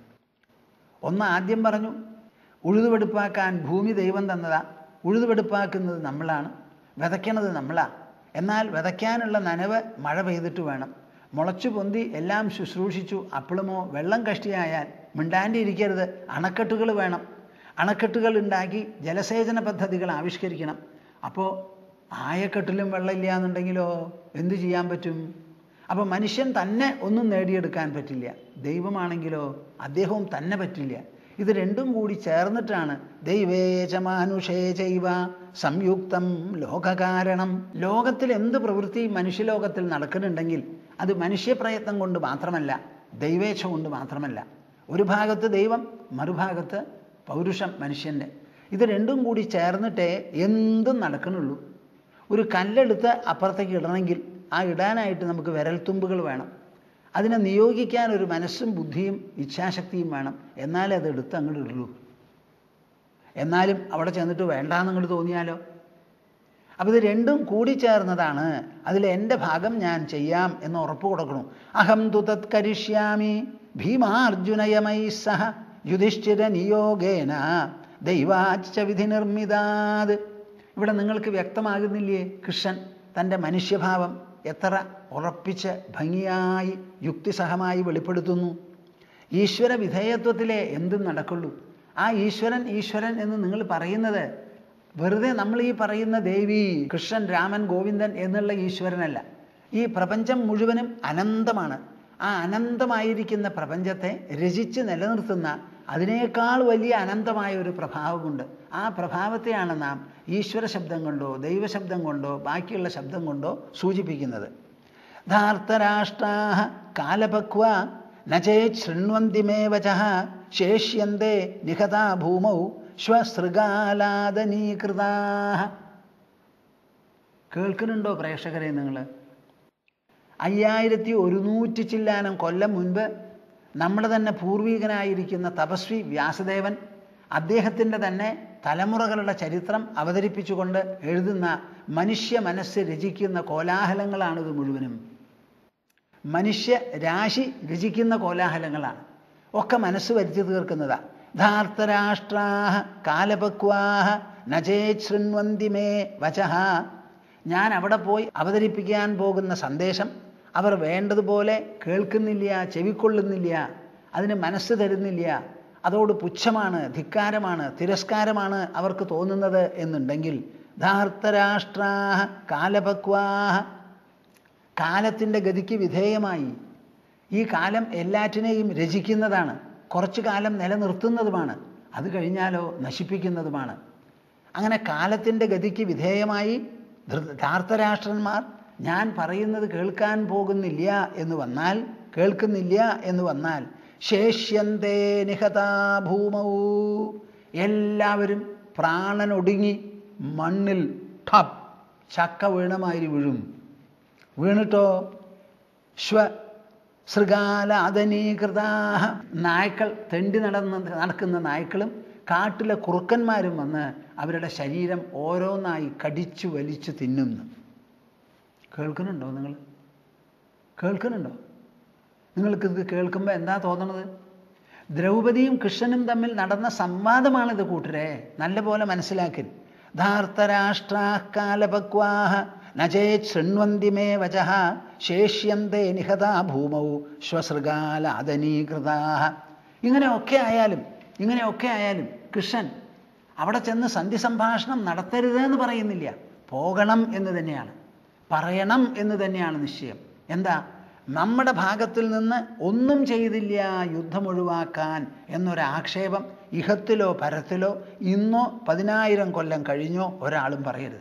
ഒന്ന് ആദ്യം പറഞ്ഞു ഉഴുതുവെടുപ്പാക്കാൻ ഭൂമി ദൈവം തന്നതാ ഉഴുതുവെടുപ്പാക്കുന്നത് നമ്മളാണ് വിതയ്ക്കണത് നമ്മളാ എന്നാൽ വിതയ്ക്കാനുള്ള നനവ് മഴ പെയ്തിട്ട് വേണം മുളച്ചു പൊന്തി എല്ലാം ശുശ്രൂഷിച്ചു അപ്പോഴുമോ വെള്ളം കഷ്ടിയായാൽ മിണ്ടാണ്ടി ഇരിക്കരുത് അണക്കെട്ടുകൾ വേണം അണക്കെട്ടുകൾ ഉണ്ടാക്കി ജലസേചന പദ്ധതികൾ ആവിഷ്കരിക്കണം അപ്പോൾ ആയക്കെട്ടിലും വെള്ളമില്ല എന്നുണ്ടെങ്കിലോ എന്തു ചെയ്യാൻ പറ്റും അപ്പോൾ മനുഷ്യൻ തന്നെ ഒന്നും നേടിയെടുക്കാൻ പറ്റില്ല ദൈവമാണെങ്കിലോ അദ്ദേഹവും തന്നെ പറ്റില്ല ഇത് രണ്ടും കൂടി ചേർന്നിട്ടാണ് ദൈവേച മാനുഷേ ചൈവ സംയുക്തം ലോകകാരണം ലോകത്തിൽ എന്ത് പ്രവൃത്തി മനുഷ്യലോകത്തിൽ നടക്കുന്നുണ്ടെങ്കിൽ അത് മനുഷ്യപ്രയത്നം കൊണ്ട് മാത്രമല്ല ദൈവേച്ഛ കൊണ്ട് മാത്രമല്ല ഒരു ഭാഗത്ത് ദൈവം മറുഭാഗത്ത് പൗരുഷം മനുഷ്യൻ്റെ ഇത് രണ്ടും കൂടി ചേർന്നിട്ടേ എന്തും നടക്കണുള്ളൂ ഒരു കല്ലെടുത്ത് അപ്പുറത്തേക്ക് ഇടണമെങ്കിൽ ആ ഇടാനായിട്ട് നമുക്ക് വിരൽത്തുമ്പുകൾ വേണം അതിനെ നിയോഗിക്കാൻ ഒരു മനസ്സും ബുദ്ധിയും ഇച്ഛാശക്തിയും വേണം എന്നാലേ അത് എടുത്ത് അങ്ങോട്ട് ഇടുള്ളൂ എന്നാലും അവിടെ ചെന്നിട്ട് വേണ്ടാന്ന് അങ്ങോട്ട് തോന്നിയാലോ അപ്പോൾ ഇത് രണ്ടും കൂടിച്ചേർന്നതാണ് അതിൽ എൻ്റെ ഭാഗം ഞാൻ ചെയ്യാം എന്ന് ഉറപ്പ് കൊടുക്കണം അഹം തു തത് കരിഷ്യാമി ഭീമാർജുനയമൈ സഹ യുധിഷ്ഠിര നിയോഗേന ദൈവാച്ച വിധി നിർമ്മിതാത് ഇവിടെ നിങ്ങൾക്ക് വ്യക്തമാകുന്നില്ലേ കൃഷ്ണൻ തൻ്റെ മനുഷ്യഭാവം എത്ര ഉറപ്പിച്ച് ഭംഗിയായി യുക്തിസഹമായി വെളിപ്പെടുത്തുന്നു ഈശ്വര വിധേയത്വത്തിലെ എന്തും നടക്കുള്ളൂ ആ ഈശ്വരൻ ഈശ്വരൻ എന്ന് നിങ്ങൾ പറയുന്നത് വെറുതെ നമ്മൾ ഈ പറയുന്ന ദേവി കൃഷ്ണൻ രാമൻ ഗോവിന്ദൻ എന്നുള്ള ഈശ്വരനല്ല ഈ പ്രപഞ്ചം മുഴുവനും അനന്തമാണ് ആ അനന്തമായിരിക്കുന്ന പ്രപഞ്ചത്തെ രചിച്ച് നിലനിർത്തുന്ന അതിനേക്കാൾ വലിയ അനന്തമായ ഒരു പ്രഭാവമുണ്ട് ആ പ്രഭാവത്തെയാണ് നാം ഈശ്വര ശബ്ദം കൊണ്ടോ ദൈവശബ്ദം കൊണ്ടോ ബാക്കിയുള്ള ശബ്ദം കൊണ്ടോ സൂചിപ്പിക്കുന്നത് ധാർത്തരാഷ്ട്രാ കാലപക്വ നചേത് ശൃണ്വന്തി മേ വച ശേഷ്യന്തേ നിഹതാ ഭൂമൗ ശ്വസൃഗാലാദനീകൃതാ കേൾക്കുന്നുണ്ടോ പ്രേക്ഷകരെ നിങ്ങൾ അയ്യായിരത്തി ഒരുന്നൂറ്റി ചില്ലാനം കൊല്ലം മുൻപ് നമ്മുടെ തന്നെ പൂർവികനായിരിക്കുന്ന തപസ്വി വ്യാസദേവൻ അദ്ദേഹത്തിൻ്റെ തന്നെ തലമുറകളുടെ ചരിത്രം അവതരിപ്പിച്ചുകൊണ്ട് എഴുതുന്ന മനുഷ്യ മനസ്സ് രചിക്കുന്ന കോലാഹലങ്ങളാണിത് മുഴുവനും മനുഷ്യ രാശി രചിക്കുന്ന കോലാഹലങ്ങളാണ് ഒക്കെ മനസ്സ് വരുത്തി തീർക്കുന്നതാ ധാർത്തരാഷ്ട്രാഹ കാലപക്വാഹ നചേത് ശൃണ്വന്തി മേ വചഹ ഞാൻ അവിടെ പോയി അവതരിപ്പിക്കാൻ പോകുന്ന സന്ദേശം അവർ വേണ്ടതുപോലെ കേൾക്കുന്നില്ല ചെവിക്കൊള്ളുന്നില്ല അതിന് മനസ്സ് തരുന്നില്ല അതോട് പുച്ഛമാണ് ധിക്കാരമാണ് തിരസ്കാരമാണ് അവർക്ക് തോന്നുന്നത് എന്നുണ്ടെങ്കിൽ ധാർത്തരാഷ്ട്രാഹ കാലപക്വാഹ കാലത്തിൻ്റെ ഗതിക്ക് വിധേയമായി ഈ കാലം എല്ലാറ്റിനെയും രചിക്കുന്നതാണ് കുറച്ചു കാലം നിലനിർത്തുന്നതുമാണ് അത് കഴിഞ്ഞാലോ നശിപ്പിക്കുന്നതുമാണ് അങ്ങനെ കാലത്തിൻ്റെ ഗതിക്ക് വിധേയമായി ധൃ- ധാർത്തരാഷ്ട്രന്മാർ ഞാൻ പറയുന്നത് കേൾക്കാൻ പോകുന്നില്ല എന്ന് വന്നാൽ കേൾക്കുന്നില്ല എന്ന് വന്നാൽ ശേഷ്യന്തേ നിഹതാ ഭൂമൗ എല്ലാവരും പ്രാണനൊടുങ്ങി മണ്ണിൽ ഠപ്പ് ചക്ക വീണമാതിരി വീഴും വീണിട്ടോ ശ്വ ശൃഗാല അതനീകൃതാഹ നായ്ക്കൾ തെണ്ടി നടന്ന് നടക്കുന്ന നായ്ക്കളും കാട്ടിലെ കുറുക്കന്മാരും വന്ന് അവരുടെ ശരീരം ഓരോന്നായി കടിച്ചു വലിച്ചു തിന്നുന്നു കേൾക്കുന്നുണ്ടോ നിങ്ങൾ കേൾക്കുന്നുണ്ടോ നിങ്ങൾക്ക് ഇത് കേൾക്കുമ്പോൾ എന്താ തോന്നണത് ദ്രൗപദിയും കൃഷ്ണനും തമ്മിൽ നടന്ന സംവാദമാണിത് കൂട്ടരെ നല്ലപോലെ മനസ്സിലാക്കി ധാർത്തരാഷ്ട്രാകാലപക്വാഹ നചേത് ശൃണ്വന്തി മേ വചഃ ശേഷ്യന്തേ നിഹതാ ഭൂമൗ ശ്വസൃഗാല അതനീകൃതാഹ ഇങ്ങനെയൊക്കെ ആയാലും ഇങ്ങനെയൊക്കെ ആയാലും കൃഷ്ണൻ അവിടെ ചെന്ന് സന്ധി സംഭാഷണം നടത്തരുത് എന്ന് പറയുന്നില്ല പോകണം എന്ന് തന്നെയാണ് പറയണം എന്ന് തന്നെയാണ് നിശ്ചയം എന്താ നമ്മുടെ ഭാഗത്തിൽ നിന്ന് ഒന്നും ചെയ്തില്ല യുദ്ധം ഒഴിവാക്കാൻ എന്നൊരാക്ഷേപം ഇഹത്തിലോ പരത്തിലോ ഇന്നോ പതിനായിരം കൊല്ലം കഴിഞ്ഞോ ഒരാളും പറയരുത്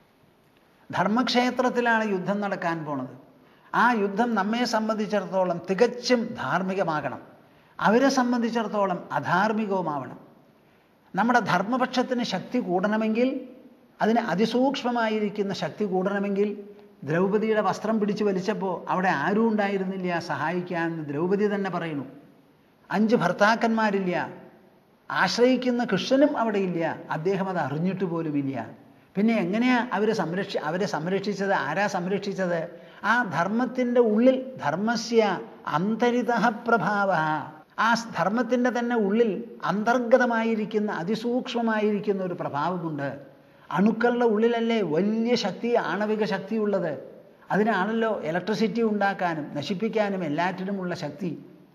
ധർമ്മക്ഷേത്രത്തിലാണ് യുദ്ധം നടക്കാൻ പോണത് ആ യുദ്ധം നമ്മെ സംബന്ധിച്ചിടത്തോളം തികച്ചും ധാർമ്മികമാകണം അവരെ സംബന്ധിച്ചിടത്തോളം അധാർമികവുമാവണം നമ്മുടെ ധർമ്മപക്ഷത്തിന് ശക്തി കൂടണമെങ്കിൽ അതിന് അതിസൂക്ഷ്മമായിരിക്കുന്ന ശക്തി കൂടണമെങ്കിൽ ദ്രൗപദിയുടെ വസ്ത്രം പിടിച്ചു വലിച്ചപ്പോൾ അവിടെ ആരും ഉണ്ടായിരുന്നില്ല സഹായിക്കാൻ എന്ന് ദ്രൗപദി തന്നെ പറയുന്നു അഞ്ച് ഭർത്താക്കന്മാരില്ല ആശ്രയിക്കുന്ന കൃഷ്ണനും അവിടെ ഇല്ല അദ്ദേഹം അത് അറിഞ്ഞിട്ട് പോലുമില്ല പിന്നെ എങ്ങനെയാ അവർ സംരക്ഷി അവരെ സംരക്ഷിച്ചത് ആരാ സംരക്ഷിച്ചത് ആ ധർമ്മത്തിൻ്റെ ഉള്ളിൽ ധർമ്മസ്യ അന്തരിത പ്രഭാവ ആ ധർമ്മത്തിൻ്റെ തന്നെ ഉള്ളിൽ അന്തർഗതമായിരിക്കുന്ന അതിസൂക്ഷ്മമായിരിക്കുന്ന ഒരു പ്രഭാവമുണ്ട് അണുക്കളുടെ ഉള്ളിലല്ലേ വലിയ ശക്തി ആണവിക ശക്തിയുള്ളത് അതിനാണല്ലോ ഇലക്ട്രിസിറ്റി ഉണ്ടാക്കാനും നശിപ്പിക്കാനും എല്ലാറ്റിനുമുള്ള ശക്തി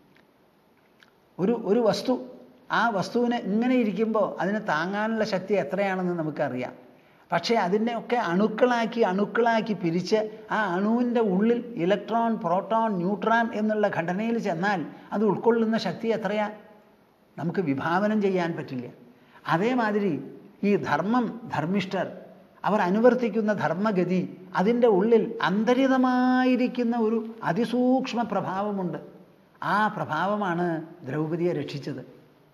ഒരു ഒരു വസ്തു ആ വസ്തുവിനെ ഇങ്ങനെ ഇരിക്കുമ്പോൾ അതിന് താങ്ങാനുള്ള ശക്തി എത്രയാണെന്ന് നമുക്കറിയാം പക്ഷേ അതിനെയൊക്കെ അണുക്കളാക്കി അണുക്കളാക്കി പിരിച്ച് ആ അണുവിൻ്റെ ഉള്ളിൽ ഇലക്ട്രോൺ പ്രോട്ടോൺ ന്യൂട്രോൺ എന്നുള്ള ഘടനയിൽ ചെന്നാൽ അത് ഉൾക്കൊള്ളുന്ന ശക്തി എത്രയാ നമുക്ക് വിഭാവനം ചെയ്യാൻ പറ്റില്ല അതേമാതിരി ഈ ധർമ്മം ധർമ്മിഷ്ഠർ അവർ അനുവർത്തിക്കുന്ന ധർമ്മഗതി അതിൻ്റെ ഉള്ളിൽ അന്തരിതമായിരിക്കുന്ന ഒരു അതിസൂക്ഷ്മ പ്രഭാവമുണ്ട് ആ പ്രഭാവമാണ് ദ്രൗപദിയെ രക്ഷിച്ചത്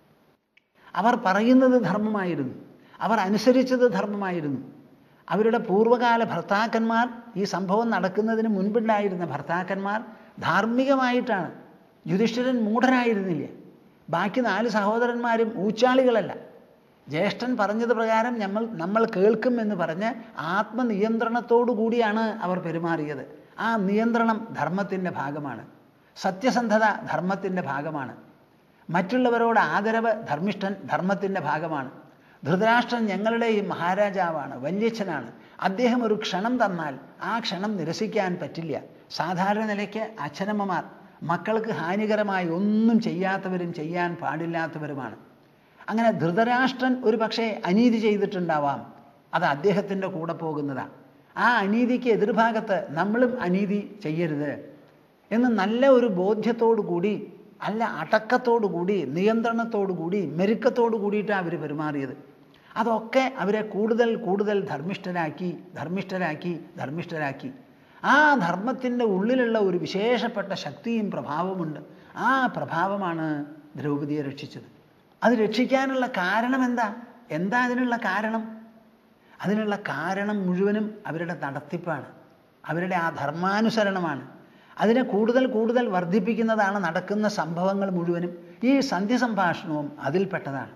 അവർ പറയുന്നത് ധർമ്മമായിരുന്നു അവർ അനുസരിച്ചത് ധർമ്മമായിരുന്നു അവരുടെ പൂർവ്വകാല ഭർത്താക്കന്മാർ ഈ സംഭവം നടക്കുന്നതിന് മുൻപുണ്ടായിരുന്ന ഭർത്താക്കന്മാർ ധാർമ്മികമായിട്ടാണ് യുധിഷ്ഠിരൻ മൂഢനായിരുന്നില്ല ബാക്കി നാല് സഹോദരന്മാരും ഊച്ചാളികളല്ല ജ്യേഷ്ഠൻ പറഞ്ഞത് പ്രകാരം നമ്മൾ നമ്മൾ കേൾക്കും എന്ന് പറഞ്ഞ് ആത്മനിയന്ത്രണത്തോടു കൂടിയാണ് അവർ പെരുമാറിയത് ആ നിയന്ത്രണം ധർമ്മത്തിൻ്റെ ഭാഗമാണ് സത്യസന്ധത ധർമ്മത്തിൻ്റെ ഭാഗമാണ് മറ്റുള്ളവരോട് ആദരവ് ധർമ്മിഷ്ഠൻ ധർമ്മത്തിൻ്റെ ഭാഗമാണ് ധൃതരാഷ്ട്രൻ ഞങ്ങളുടെ ഈ മഹാരാജാവാണ് വല്യച്ഛനാണ് അദ്ദേഹം ഒരു ക്ഷണം തന്നാൽ ആ ക്ഷണം നിരസിക്കാൻ പറ്റില്ല സാധാരണ നിലയ്ക്ക് അച്ഛനമ്മമാർ മക്കൾക്ക് ഹാനികരമായി ഒന്നും ചെയ്യാത്തവരും ചെയ്യാൻ പാടില്ലാത്തവരുമാണ് അങ്ങനെ ധൃതരാഷ്ട്രൻ ഒരു പക്ഷേ അനീതി ചെയ്തിട്ടുണ്ടാവാം അത് അദ്ദേഹത്തിൻ്റെ കൂടെ പോകുന്നതാണ് ആ അനീതിക്ക് എതിർഭാഗത്ത് നമ്മളും അനീതി ചെയ്യരുത് എന്ന് നല്ല ഒരു ബോധ്യത്തോടു കൂടി അല്ല അടക്കത്തോടു കൂടി നിയന്ത്രണത്തോടു കൂടി മെരുക്കത്തോടു കൂടിയിട്ടാണ് അവർ പെരുമാറിയത് അതൊക്കെ അവരെ കൂടുതൽ കൂടുതൽ ധർമ്മിഷ്ഠരാക്കി ധർമ്മിഷ്ഠരാക്കി ധർമ്മിഷ്ഠരാക്കി ആ ധർമ്മത്തിൻ്റെ ഉള്ളിലുള്ള ഒരു വിശേഷപ്പെട്ട ശക്തിയും പ്രഭാവമുണ്ട് ആ പ്രഭാവമാണ് ദ്രൗപദിയെ രക്ഷിച്ചത് അത് രക്ഷിക്കാനുള്ള കാരണം എന്താ എന്താ അതിനുള്ള കാരണം അതിനുള്ള കാരണം മുഴുവനും അവരുടെ നടത്തിപ്പാണ് അവരുടെ ആ ധർമാനുസരണമാണ് അതിനെ കൂടുതൽ കൂടുതൽ വർദ്ധിപ്പിക്കുന്നതാണ് നടക്കുന്ന സംഭവങ്ങൾ മുഴുവനും ഈ സന്ധി സംഭാഷണവും അതിൽപ്പെട്ടതാണ്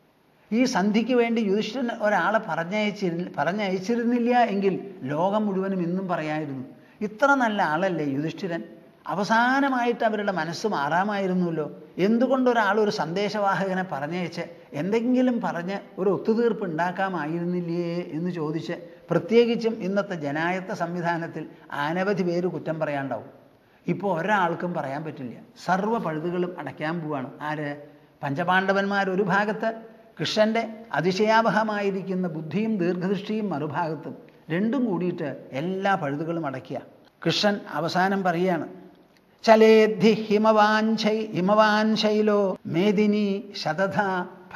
ഈ സന്ധിക്ക് വേണ്ടി യുധിഷ്ഠിരൻ ഒരാളെ പറഞ്ഞയച്ചിരുന്ന പറഞ്ഞയച്ചിരുന്നില്ല എങ്കിൽ ലോകം മുഴുവനും ഇന്നും പറയായിരുന്നു ഇത്ര നല്ല ആളല്ലേ യുധിഷ്ഠിരൻ അവസാനമായിട്ട് അവരുടെ മനസ്സ് മാറാമായിരുന്നല്ലോ എന്തുകൊണ്ട് ഒരാൾ ഒരു സന്ദേശവാഹകനെ പറഞ്ഞയച്ച് എന്തെങ്കിലും പറഞ്ഞ് ഒരു ഒത്തുതീർപ്പ് ഉണ്ടാക്കാമായിരുന്നില്ലേ എന്ന് ചോദിച്ച് പ്രത്യേകിച്ചും ഇന്നത്തെ ജനായത്ത സംവിധാനത്തിൽ അനവധി പേര് കുറ്റം പറയാണ്ടാവും ഇപ്പോൾ ഒരാൾക്കും പറയാൻ പറ്റില്ല സർവ്വ പഴുതുകളും അടയ്ക്കാൻ പോവാണ് ആര് പഞ്ചപാണ്ഡവന്മാർ ഒരു ഭാഗത്ത് കൃഷ്ണൻ്റെ അതിശയാവഹമായിരിക്കുന്ന ബുദ്ധിയും ദീർഘദൃഷ്ടിയും മറുഭാഗത്തും രണ്ടും കൂടിയിട്ട് എല്ലാ പഴുതുകളും അടയ്ക്കുക കൃഷ്ണൻ അവസാനം പറയുകയാണ് ചലേദ്ധി ഹിമവാൻ ശൈ ഹിമവാൻ ശൈലോ മേദിനി ശതധ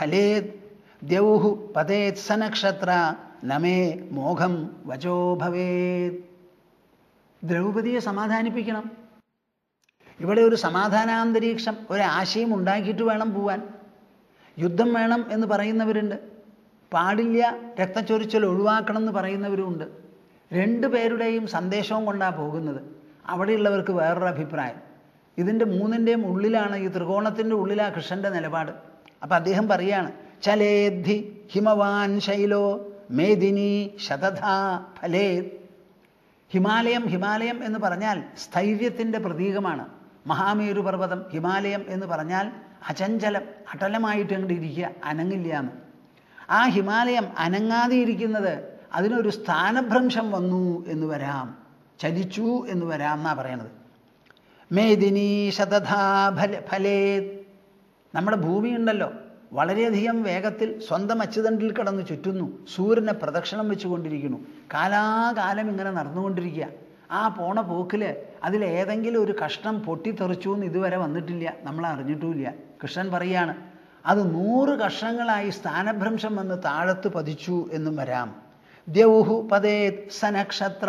ഫലേത് ദ്യൗഹു പതേത് സനക്ഷത്ര നമേ മോഘം വചോ ഭവേത് ദ്രൗപതിയെ സമാധാനിപ്പിക്കണം ഇവിടെ ഒരു സമാധാനാന്തരീക്ഷം ഒരു ആശയം ഉണ്ടാക്കിയിട്ട് വേണം പോവാൻ യുദ്ധം വേണം എന്ന് പറയുന്നവരുണ്ട് പാടില്ല രക്തച്ചൊരിച്ചൽ ഒഴിവാക്കണം എന്ന് പറയുന്നവരുമുണ്ട് രണ്ടു പേരുടെയും സന്ദേശവും കൊണ്ടാണ് പോകുന്നത് അവിടെയുള്ളവർക്ക് വേറൊരു അഭിപ്രായം ഇതിൻ്റെ മൂന്നിൻ്റെയും ഉള്ളിലാണ് ഈ ത്രികോണത്തിൻ്റെ ഉള്ളിലാണ് കൃഷ്ണൻ്റെ നിലപാട് അപ്പം അദ്ദേഹം പറയാണ് ചലേദ്ധി ഹിമവാൻ ശൈലോ മേദിനി ശതധാ ഫലേത് ഹിമാലയം ഹിമാലയം എന്ന് പറഞ്ഞാൽ സ്ഥൈര്യത്തിൻ്റെ പ്രതീകമാണ് മഹാമേരു പർവ്വതം ഹിമാലയം എന്ന് പറഞ്ഞാൽ അചഞ്ചലം അടലമായിട്ട് അങ്ങോട്ട് ഇരിക്കുക അനങ്ങില്ല എന്ന് ആ ഹിമാലയം അനങ്ങാതെ ഇരിക്കുന്നത് അതിനൊരു സ്ഥാനഭ്രംശം വന്നു എന്ന് വരാം ചലിച്ചു എന്ന് വരാം എന്നാണ് പറയണത് മേദിനി ശതധാ ഫല ഫലേ നമ്മുടെ ഭൂമിയുണ്ടല്ലോ വളരെയധികം വേഗത്തിൽ സ്വന്തം അച്ചുതണ്ടിൽ കിടന്ന് ചുറ്റുന്നു സൂര്യനെ പ്രദക്ഷിണം വെച്ചുകൊണ്ടിരിക്കുന്നു കാലാകാലം ഇങ്ങനെ നടന്നുകൊണ്ടിരിക്കുക ആ പോണ പോക്കിൽ അതിലേതെങ്കിലും ഒരു കഷ്ണം പൊട്ടിത്തെറിച്ചു എന്ന് ഇതുവരെ വന്നിട്ടില്ല നമ്മൾ അറിഞ്ഞിട്ടുമില്ല കൃഷ്ണൻ പറയാണ് അത് നൂറ് കഷ്ണങ്ങളായി സ്ഥാനഭ്രംശം വന്ന് താഴത്ത് പതിച്ചു എന്നും വരാം ദ്യൗഹു പതേ സനക്ഷത്ര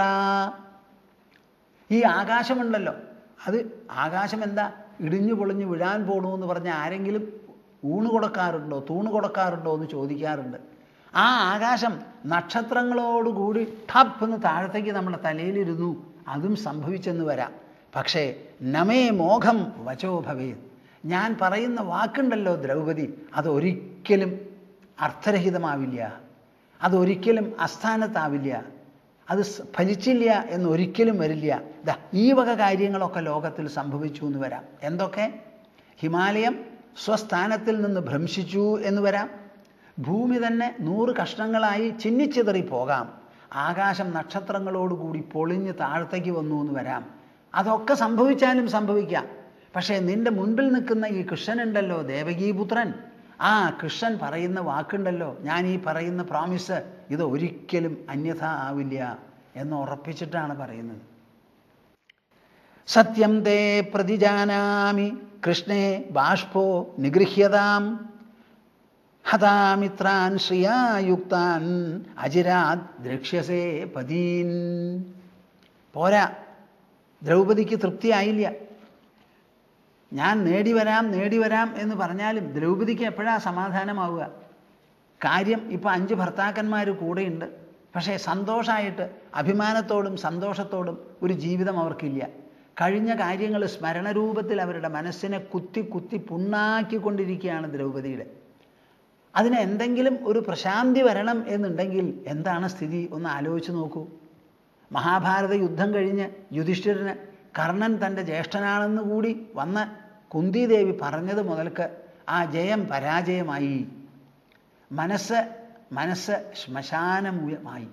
ഈ ആകാശമുണ്ടല്ലോ അത് ആകാശം എന്താ ഇടിഞ്ഞു പൊളിഞ്ഞു വീഴാൻ പോണു എന്ന് പറഞ്ഞ ആരെങ്കിലും ഊണ് കൊടുക്കാറുണ്ടോ തൂണ് കൊടുക്കാറുണ്ടോ എന്ന് ചോദിക്കാറുണ്ട് ആ ആകാശം നക്ഷത്രങ്ങളോടുകൂടി ടപ്പ് എന്ന് താഴത്തേക്ക് നമ്മുടെ തലയിലിരുന്നു അതും സംഭവിച്ചെന്ന് വരാം പക്ഷേ നമേ മോഘം വചോ ഭവേ ഞാൻ പറയുന്ന വാക്കുണ്ടല്ലോ ദ്രൗപദി അതൊരിക്കലും അർത്ഥരഹിതമാവില്ല അതൊരിക്കലും അസ്ഥാനത്താവില്ല അത് സ് ഫലിച്ചില്ല എന്ന് ഒരിക്കലും വരില്ല ദാ ഈ വക കാര്യങ്ങളൊക്കെ ലോകത്തിൽ സംഭവിച്ചു എന്ന് വരാം എന്തൊക്കെ ഹിമാലയം സ്വസ്ഥാനത്തിൽ നിന്ന് ഭ്രംശിച്ചു എന്ന് വരാം ഭൂമി തന്നെ നൂറ് കഷ്ണങ്ങളായി ചിന്നിച്ചിതറി പോകാം ആകാശം നക്ഷത്രങ്ങളോടുകൂടി പൊളിഞ്ഞ് താഴത്തേക്ക് വന്നു എന്ന് വരാം അതൊക്കെ സംഭവിച്ചാലും സംഭവിക്കാം പക്ഷേ നിന്റെ മുൻപിൽ നിൽക്കുന്ന ഈ കൃഷ്ണനുണ്ടല്ലോ ദേവകീപുത്രൻ ആ കൃഷ്ണൻ പറയുന്ന വാക്കുണ്ടല്ലോ ഞാൻ ഈ പറയുന്ന പ്രോമിസ് ഇത് ഒരിക്കലും അന്യഥ ആവില്ല എന്ന് ഉറപ്പിച്ചിട്ടാണ് പറയുന്നത് സത്യം തേ പ്രതിജാനാമി കൃഷ്ണേ ബാഷ്പോ നിഗൃഹ്യതാം ഹതാമിത്രാൻ ശ്രിയായുക്താൻ അജിരാത് ദ്രക്ഷ്യസേ പതീൻ പോരാ ദ്രൗപദിക്ക് തൃപ്തിയായില്ല ഞാൻ നേടി വരാം നേടി വരാം എന്ന് പറഞ്ഞാലും ദ്രൗപദിക്ക് എപ്പോഴാ സമാധാനമാവുക കാര്യം ഇപ്പം അഞ്ച് ഭർത്താക്കന്മാർ കൂടെയുണ്ട് പക്ഷേ സന്തോഷമായിട്ട് അഭിമാനത്തോടും സന്തോഷത്തോടും ഒരു ജീവിതം അവർക്കില്ല കഴിഞ്ഞ കാര്യങ്ങൾ സ്മരണരൂപത്തിൽ അവരുടെ മനസ്സിനെ കുത്തി കുത്തി പുണ്ണാക്കിക്കൊണ്ടിരിക്കുകയാണ് ദ്രൗപദിയുടെ അതിന് എന്തെങ്കിലും ഒരു പ്രശാന്തി വരണം എന്നുണ്ടെങ്കിൽ എന്താണ് സ്ഥിതി ഒന്ന് ആലോചിച്ച് നോക്കൂ മഹാഭാരത യുദ്ധം കഴിഞ്ഞ് യുധിഷ്ഠിരന് കർണൻ തൻ്റെ ജ്യേഷ്ഠനാണെന്ന് കൂടി വന്ന കുന്തിദേവി പറഞ്ഞത് മുതൽക്ക് ആ ജയം പരാജയമായി മനസ്സ് മനസ്സ് ശ്മശാനമൂലമായി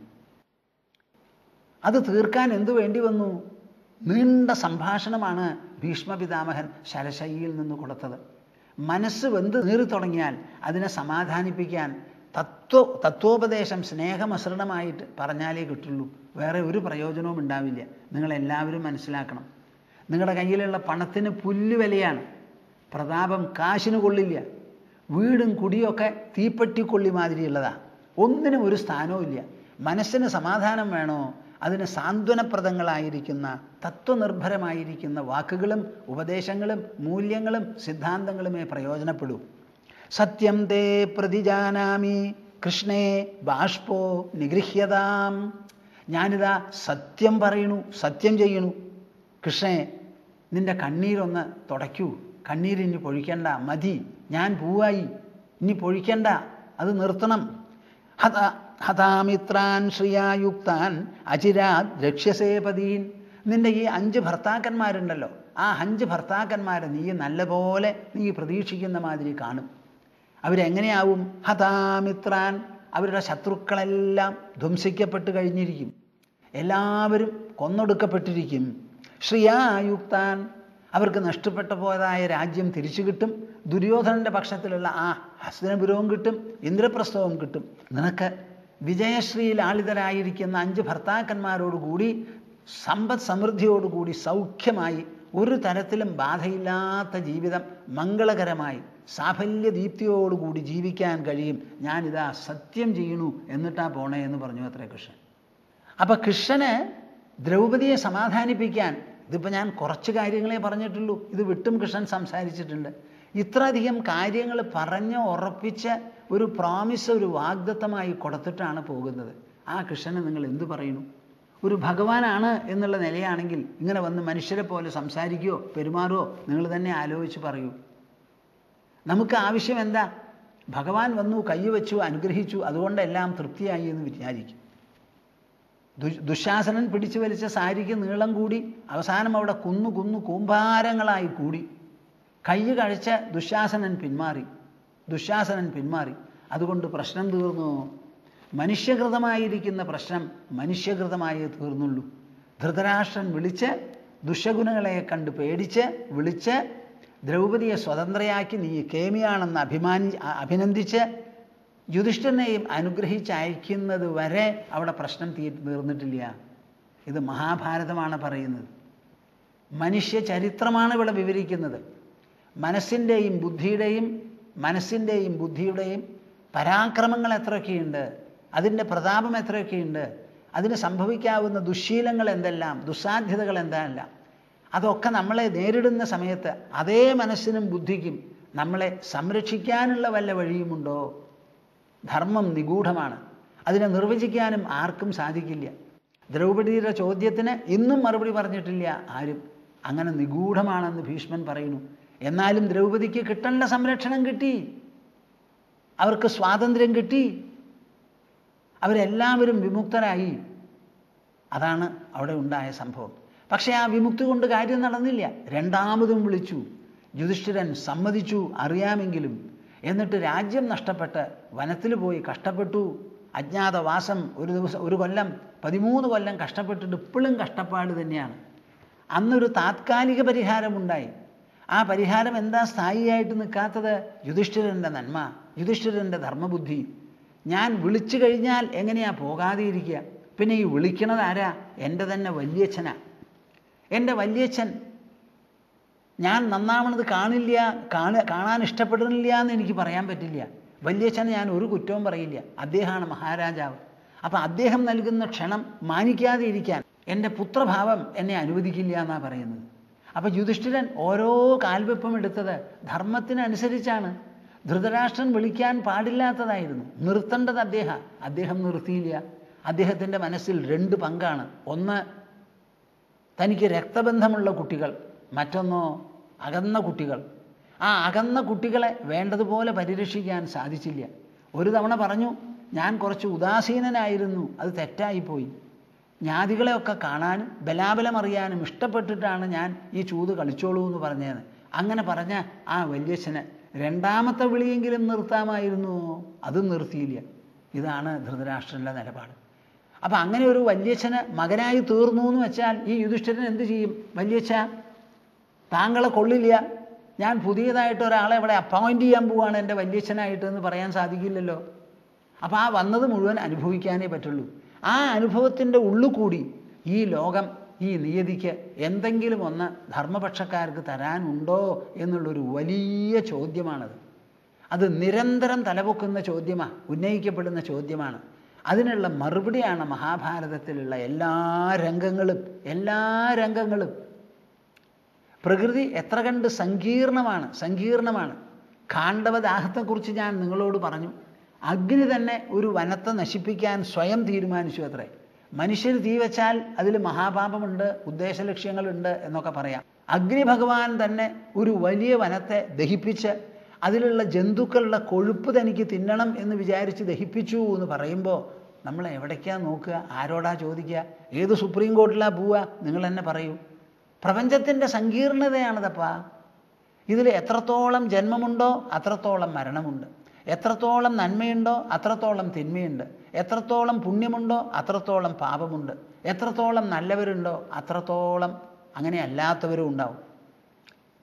അത് തീർക്കാൻ എന്തു വേണ്ടി വന്നു നീണ്ട സംഭാഷണമാണ് ഭീഷ്മപിതാമഹൻ ശരശയ്യയിൽ നിന്ന് കൊടുത്തത് മനസ്സ് വെന്ത് നീറി തുടങ്ങിയാൽ അതിനെ സമാധാനിപ്പിക്കാൻ തത്വ തത്വോപദേശം സ്നേഹമസൃണമായിട്ട് പറഞ്ഞാലേ കിട്ടുള്ളൂ വേറെ ഒരു പ്രയോജനവും ഉണ്ടാവില്ല നിങ്ങളെല്ലാവരും മനസ്സിലാക്കണം നിങ്ങളുടെ കയ്യിലുള്ള പണത്തിന് പുല്ല് വിലയാണ് പ്രതാപം കാശിന് കൊള്ളില്ല വീടും കുടിയൊക്കെ തീപ്പെട്ടിക്കൊള്ളി മാതിരിയുള്ളതാണ് ഒന്നിനും ഒരു സ്ഥാനവും ഇല്ല മനസ്സിന് സമാധാനം വേണോ അതിന് സാന്ത്വനപ്രദങ്ങളായിരിക്കുന്ന തത്വനിർഭരമായിരിക്കുന്ന വാക്കുകളും ഉപദേശങ്ങളും മൂല്യങ്ങളും സിദ്ധാന്തങ്ങളുമേ പ്രയോജനപ്പെടൂ സത്യം തേ പ്രതിജാനാമി കൃഷ്ണേ ബാഷ്പോ നിഗൃഹ്യതാം ഞാനിതാ സത്യം പറയണു സത്യം ചെയ്യണു കൃഷ്ണേ നിന്റെ കണ്ണീരൊന്ന് തുടയ്ക്കൂ കണ്ണീരിനി പൊഴിക്കണ്ട മതി ഞാൻ പൂവായി ഇനി പൊഴിക്കണ്ട അത് നിർത്തണം ഹത ഹതാമിത്രാൻ ശ്രിയായുക്താൻ അചിരാത് രക്ഷ്യസേപതീൻ നിന്റെ ഈ അഞ്ച് ഭർത്താക്കന്മാരുണ്ടല്ലോ ആ അഞ്ച് ഭർത്താക്കന്മാരെ നീ നല്ലപോലെ നീ പ്രതീക്ഷിക്കുന്ന മാതിരി കാണും അവരെങ്ങനെയാവും ഹതാമിത്രാൻ അവരുടെ ശത്രുക്കളെല്ലാം ധ്വംസിക്കപ്പെട്ട് കഴിഞ്ഞിരിക്കും എല്ലാവരും കൊന്നൊടുക്കപ്പെട്ടിരിക്കും ശ്രിയായുക്താൻ അവർക്ക് നഷ്ടപ്പെട്ടു പോയതായ രാജ്യം തിരിച്ചു കിട്ടും ദുര്യോധനൻ്റെ പക്ഷത്തിലുള്ള ആ ഹസ്തനപുരവും കിട്ടും ഇന്ദ്രപ്രസ്ഥവും കിട്ടും നിനക്ക് വിജയശ്രീ ലാളിതരായിരിക്കുന്ന അഞ്ച് ഭർത്താക്കന്മാരോടുകൂടി സമ്പദ് സമൃദ്ധിയോടുകൂടി സൗഖ്യമായി ഒരു തരത്തിലും ബാധയില്ലാത്ത ജീവിതം മംഗളകരമായി സാഫല്യദീപ്തിയോടുകൂടി ജീവിക്കാൻ കഴിയും ഞാനിതാ സത്യം ചെയ്യണു എന്നിട്ടാ പോണേ എന്ന് പറഞ്ഞു അത്രേ കൃഷ്ണൻ അപ്പം കൃഷ്ണന് ദ്രൗപദിയെ സമാധാനിപ്പിക്കാൻ ഇതിപ്പോൾ ഞാൻ കുറച്ച് കാര്യങ്ങളെ പറഞ്ഞിട്ടുള്ളൂ ഇത് വിട്ടും കൃഷ്ണൻ സംസാരിച്ചിട്ടുണ്ട് ഇത്രയധികം കാര്യങ്ങൾ പറഞ്ഞ് ഉറപ്പിച്ച് ഒരു പ്രോമിസ് ഒരു വാഗ്ദത്തമായി കൊടുത്തിട്ടാണ് പോകുന്നത് ആ കൃഷ്ണനെ നിങ്ങൾ എന്തു പറയുന്നു ഒരു ഭഗവാനാണ് എന്നുള്ള നിലയാണെങ്കിൽ ഇങ്ങനെ വന്ന് മനുഷ്യരെ പോലെ സംസാരിക്കുകയോ പെരുമാറുകയോ നിങ്ങൾ തന്നെ ആലോചിച്ച് പറയൂ നമുക്ക് ആവശ്യം എന്താ ഭഗവാൻ വന്നു കൈ വെച്ചു അനുഗ്രഹിച്ചു അതുകൊണ്ടെല്ലാം തൃപ്തിയായി എന്ന് വിചാരിക്കും ദു- ദുശാസനൻ പിടിച്ചു വലിച്ച സാരിക്ക് നീളം കൂടി അവസാനം അവിടെ കുന്നു കുന്നു കൂമ്പാരങ്ങളായി കൂടി കൈ കഴിച്ച ദുശാസനൻ പിന്മാറി ദുശാസനൻ പിന്മാറി അതുകൊണ്ട് പ്രശ്നം തീർന്നു മനുഷ്യകൃതമായിരിക്കുന്ന പ്രശ്നം മനുഷ്യകൃതമായേ തീർന്നുള്ളൂ ധൃതരാഷ്ട്രൻ വിളിച്ച് ദുശഗുണങ്ങളെ കണ്ട് പേടിച്ച് വിളിച്ച് ദ്രൗപദിയെ സ്വതന്ത്രയാക്കി നീ കേമിയാണെന്ന് അഭിമാനി അ- അഭിനന്ദിച്ച് യുധിഷ്ഠിരനെയും അനുഗ്രഹിച്ച് അയക്കുന്നത് വരെ അവിടെ പ്രശ്നം തീ തീർന്നിട്ടില്ല ഇത് മഹാഭാരതമാണ് പറയുന്നത് മനുഷ്യ ചരിത്രമാണ് ഇവിടെ വിവരിക്കുന്നത് മനസ്സിൻ്റെയും ബുദ്ധിയുടെയും മനസ്സിൻ്റെയും ബുദ്ധിയുടെയും പരാക്രമങ്ങൾ എത്രയൊക്കെയുണ്ട് അതിൻ്റെ പ്രതാപം എത്രയൊക്കെയുണ്ട് അതിന് സംഭവിക്കാവുന്ന ദുശ്ശീലങ്ങൾ എന്തെല്ലാം ദുസ്സാധ്യതകൾ എന്തെല്ലാം അതൊക്കെ നമ്മളെ നേരിടുന്ന സമയത്ത് അതേ മനസ്സിനും ബുദ്ധിക്കും നമ്മളെ സംരക്ഷിക്കാനുള്ള വല്ല വഴിയുമുണ്ടോ ധർമ്മം നിഗൂഢമാണ് അതിനെ നിർവചിക്കാനും ആർക്കും സാധിക്കില്ല ദ്രൗപദിയുടെ ചോദ്യത്തിന് ഇന്നും മറുപടി പറഞ്ഞിട്ടില്ല ആരും അങ്ങനെ നിഗൂഢമാണെന്ന് ഭീഷ്മൻ പറയുന്നു എന്നാലും ദ്രൗപദിക്ക് കിട്ടേണ്ട സംരക്ഷണം കിട്ടി അവർക്ക് സ്വാതന്ത്ര്യം കിട്ടി അവരെല്ലാവരും വിമുക്തരായി അതാണ് അവിടെ ഉണ്ടായ സംഭവം പക്ഷേ ആ വിമുക്തി കൊണ്ട് കാര്യം നടന്നില്ല രണ്ടാമതും വിളിച്ചു യുധിഷ്ഠിരൻ സമ്മതിച്ചു അറിയാമെങ്കിലും എന്നിട്ട് രാജ്യം നഷ്ടപ്പെട്ട് വനത്തിൽ പോയി കഷ്ടപ്പെട്ടു അജ്ഞാതവാസം ഒരു ദിവസം ഒരു കൊല്ലം പതിമൂന്ന് കൊല്ലം കഷ്ടപ്പെട്ടിട്ട് ഇപ്പോഴും കഷ്ടപ്പാട് തന്നെയാണ് അന്നൊരു താത്കാലിക പരിഹാരമുണ്ടായി ആ പരിഹാരം എന്താ സ്ഥായിയായിട്ട് നിൽക്കാത്തത് യുധിഷ്ഠിരൻ്റെ നന്മ യുധിഷ്ഠിരൻ്റെ ധർമ്മബുദ്ധി ഞാൻ വിളിച്ചു കഴിഞ്ഞാൽ എങ്ങനെയാ പോകാതെ ഇരിക്കുക പിന്നെ ഈ വിളിക്കണത് ആരാ എൻ്റെ തന്നെ വല്യച്ഛനാ എൻ്റെ വല്യച്ഛൻ ഞാൻ നന്നാവണത് കാണില്ല കാണ കാണാൻ ഇഷ്ടപ്പെടുന്നില്ല എന്ന് എനിക്ക് പറയാൻ പറ്റില്ല വല്യച്ഛന് ഞാൻ ഒരു കുറ്റവും പറയില്ല അദ്ദേഹമാണ് മഹാരാജാവ് അപ്പം അദ്ദേഹം നൽകുന്ന ക്ഷണം മാനിക്കാതെ ഇരിക്കാൻ എൻ്റെ പുത്രഭാവം എന്നെ അനുവദിക്കില്ല എന്നാണ് പറയുന്നത് അപ്പം യുധിഷ്ഠിരൻ ഓരോ കാൽവെപ്പും എടുത്തത് ധർമ്മത്തിനനുസരിച്ചാണ് ധൃതരാഷ്ട്രൻ വിളിക്കാൻ പാടില്ലാത്തതായിരുന്നു നിർത്തേണ്ടത് അദ്ദേഹം അദ്ദേഹം നിർത്തിയില്ല അദ്ദേഹത്തിൻ്റെ മനസ്സിൽ രണ്ട് പങ്കാണ് ഒന്ന് തനിക്ക് രക്തബന്ധമുള്ള കുട്ടികൾ മറ്റൊന്നോ അകന്ന കുട്ടികൾ ആ അകന്ന കുട്ടികളെ വേണ്ടതുപോലെ പരിരക്ഷിക്കാൻ സാധിച്ചില്ല ഒരു തവണ പറഞ്ഞു ഞാൻ കുറച്ച് ഉദാസീനനായിരുന്നു അത് തെറ്റായിപ്പോയി ജ്ഞാതികളെയൊക്കെ കാണാനും ബലാബലം അറിയാനും ഇഷ്ടപ്പെട്ടിട്ടാണ് ഞാൻ ഈ ചൂത് കളിച്ചോളൂ എന്ന് പറഞ്ഞത് അങ്ങനെ പറഞ്ഞ ആ വല്യച്ഛന് രണ്ടാമത്തെ വിളിയെങ്കിലും നിർത്താമായിരുന്നു അതും നിർത്തിയില്ല ഇതാണ് ധൃതരാഷ്ട്രൻ്റെ നിലപാട് അപ്പം അങ്ങനെ ഒരു വല്യച്ഛന് മകനായി തീർന്നു എന്ന് വെച്ചാൽ ഈ യുധിഷ്ഠിരൻ എന്ത് ചെയ്യും വല്യച്ഛ താങ്കളെ കൊള്ളില്ല ഞാൻ പുതിയതായിട്ട് ഒരാളെ ഇവിടെ അപ്പോയിൻ്റ് ചെയ്യാൻ പോവാണ് എൻ്റെ വല്യച്ഛനായിട്ട് എന്ന് പറയാൻ സാധിക്കില്ലല്ലോ അപ്പോൾ ആ വന്നത് മുഴുവൻ അനുഭവിക്കാനേ പറ്റുള്ളൂ ആ അനുഭവത്തിൻ്റെ ഉള്ളുകൂടി ഈ ലോകം ഈ നിയതിക്ക് എന്തെങ്കിലും ഒന്ന് ധർമ്മപക്ഷക്കാർക്ക് തരാനുണ്ടോ എന്നുള്ളൊരു വലിയ ചോദ്യമാണത് അത് നിരന്തരം തലപൊക്കുന്ന ചോദ്യമാണ് ഉന്നയിക്കപ്പെടുന്ന ചോദ്യമാണ് അതിനുള്ള മറുപടിയാണ് മഹാഭാരതത്തിലുള്ള എല്ലാ രംഗങ്ങളും എല്ലാ രംഗങ്ങളും പ്രകൃതി എത്ര കണ്ട് സങ്കീർണമാണ് സങ്കീർണമാണ് കാണ്ഡവദാഹത്തെക്കുറിച്ച് ഞാൻ നിങ്ങളോട് പറഞ്ഞു അഗ്നി തന്നെ ഒരു വനത്തെ നശിപ്പിക്കാൻ സ്വയം തീരുമാനിച്ചു അത്രേ മനുഷ്യർ തീ വെച്ചാൽ അതിൽ മഹാപാപമുണ്ട് ഉദ്ദേശലക്ഷ്യങ്ങളുണ്ട് എന്നൊക്കെ പറയാം അഗ്നി ഭഗവാൻ തന്നെ ഒരു വലിയ വനത്തെ ദഹിപ്പിച്ച് അതിലുള്ള ജന്തുക്കളുടെ കൊഴുപ്പ് തനിക്ക് തിന്നണം എന്ന് വിചാരിച്ച് ദഹിപ്പിച്ചു എന്ന് പറയുമ്പോൾ നമ്മൾ എവിടേക്കാ നോക്കുക ആരോടാ ചോദിക്കുക ഏത് സുപ്രീം കോർട്ടിലാ പോവുക നിങ്ങൾ തന്നെ പറയൂ പ്രപഞ്ചത്തിൻ്റെ സങ്കീർണതയാണതപ്പാ ഇതിൽ എത്രത്തോളം ജന്മമുണ്ടോ അത്രത്തോളം മരണമുണ്ട് എത്രത്തോളം നന്മയുണ്ടോ അത്രത്തോളം തിന്മയുണ്ട് എത്രത്തോളം പുണ്യമുണ്ടോ അത്രത്തോളം പാപമുണ്ട് എത്രത്തോളം നല്ലവരുണ്ടോ അത്രത്തോളം അങ്ങനെ അല്ലാത്തവരും ഉണ്ടാവും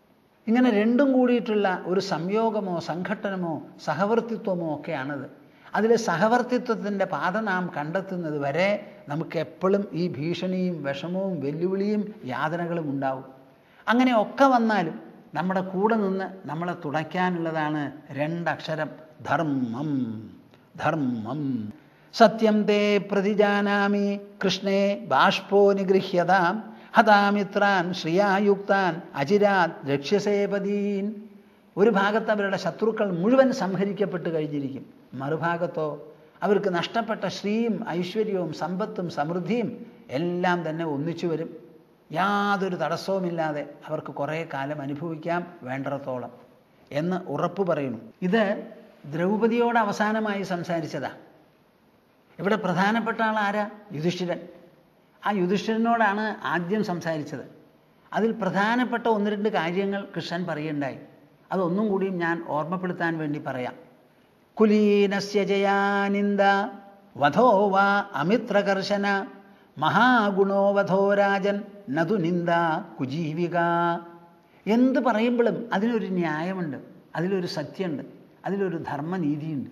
ഇങ്ങനെ രണ്ടും കൂടിയിട്ടുള്ള ഒരു സംയോഗമോ സംഘട്ടനമോ സഹവർത്തിത്വമോ ഒക്കെയാണത് അതിൽ സഹവർത്തിത്വത്തിൻ്റെ പാത നാം കണ്ടെത്തുന്നത് വരെ നമുക്ക് എപ്പോഴും ഈ ഭീഷണിയും വിഷമവും വെല്ലുവിളിയും യാതനകളും ഉണ്ടാവും അങ്ങനെ ഒക്കെ വന്നാലും നമ്മുടെ കൂടെ നിന്ന് നമ്മളെ തുടയ്ക്കാനുള്ളതാണ് രണ്ടക്ഷരം ധർമ്മം ധർമ്മം സത്യം തേ പ്രതിജാനാമി കൃഷ്ണേ ബാഷ്പോ നിഗൃഹ്യതാം ഹതാമിത്രാൻ ശ്രിയായുക്താൻ അചിരാത് രക്ഷ്യസേപതീൻ ഒരു ഭാഗത്ത് അവരുടെ ശത്രുക്കൾ മുഴുവൻ സംഹരിക്കപ്പെട്ട് കഴിഞ്ഞിരിക്കും മറുഭാഗത്തോ അവർക്ക് നഷ്ടപ്പെട്ട ശ്രീയും ഐശ്വര്യവും സമ്പത്തും സമൃദ്ധിയും എല്ലാം തന്നെ ഒന്നിച്ചു വരും യാതൊരു തടസ്സവുമില്ലാതെ അവർക്ക് കുറേ കാലം അനുഭവിക്കാം വേണ്ടടത്തോളം എന്ന് ഉറപ്പ് പറയുന്നു ഇത് ദ്രൗപദിയോട് അവസാനമായി സംസാരിച്ചതാ ഇവിടെ പ്രധാനപ്പെട്ട ആൾ ആരാ യുധിഷ്ഠിരൻ ആ യുധിഷ്ഠിരനോടാണ് ആദ്യം സംസാരിച്ചത് അതിൽ പ്രധാനപ്പെട്ട ഒന്ന് രണ്ട് കാര്യങ്ങൾ കൃഷ്ണൻ പറയുണ്ടായി അതൊന്നും കൂടിയും ഞാൻ ഓർമ്മപ്പെടുത്താൻ വേണ്ടി പറയാം കുലീനസ്യ ജയാനിന്ദ വധോ വാ അമിത്രകർശന മഹാഗുണോ വധോ രാജൻ നതു നിന്ദ കുജീവിക എന്ത് പറയുമ്പോഴും അതിനൊരു ന്യായമുണ്ട് അതിലൊരു സത്യമുണ്ട് അതിലൊരു ധർമ്മനീതിയുണ്ട്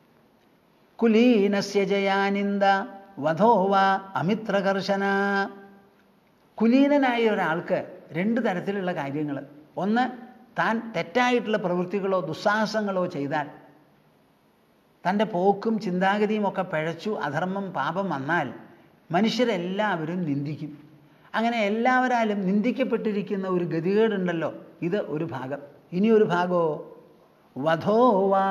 കുലീനസ്യ ജയാനിന്ദ വധോ വാ അമിത്രകർശന കുലീനനായ ഒരാൾക്ക് രണ്ട് തരത്തിലുള്ള കാര്യങ്ങൾ ഒന്ന് താൻ തെറ്റായിട്ടുള്ള പ്രവൃത്തികളോ ദുസ്സാഹസങ്ങളോ ചെയ്താൽ തൻ്റെ പോക്കും ചിന്താഗതിയും ഒക്കെ പിഴച്ചു അധർമ്മം പാപം വന്നാൽ മനുഷ്യരെല്ലാവരും നിന്ദിക്കും അങ്ങനെ എല്ലാവരാലും നിന്ദിക്കപ്പെട്ടിരിക്കുന്ന ഒരു ഗതികേടുണ്ടല്ലോ ഇത് ഒരു ഭാഗം ഇനി ഒരു ഭാഗമോ വധോ വാ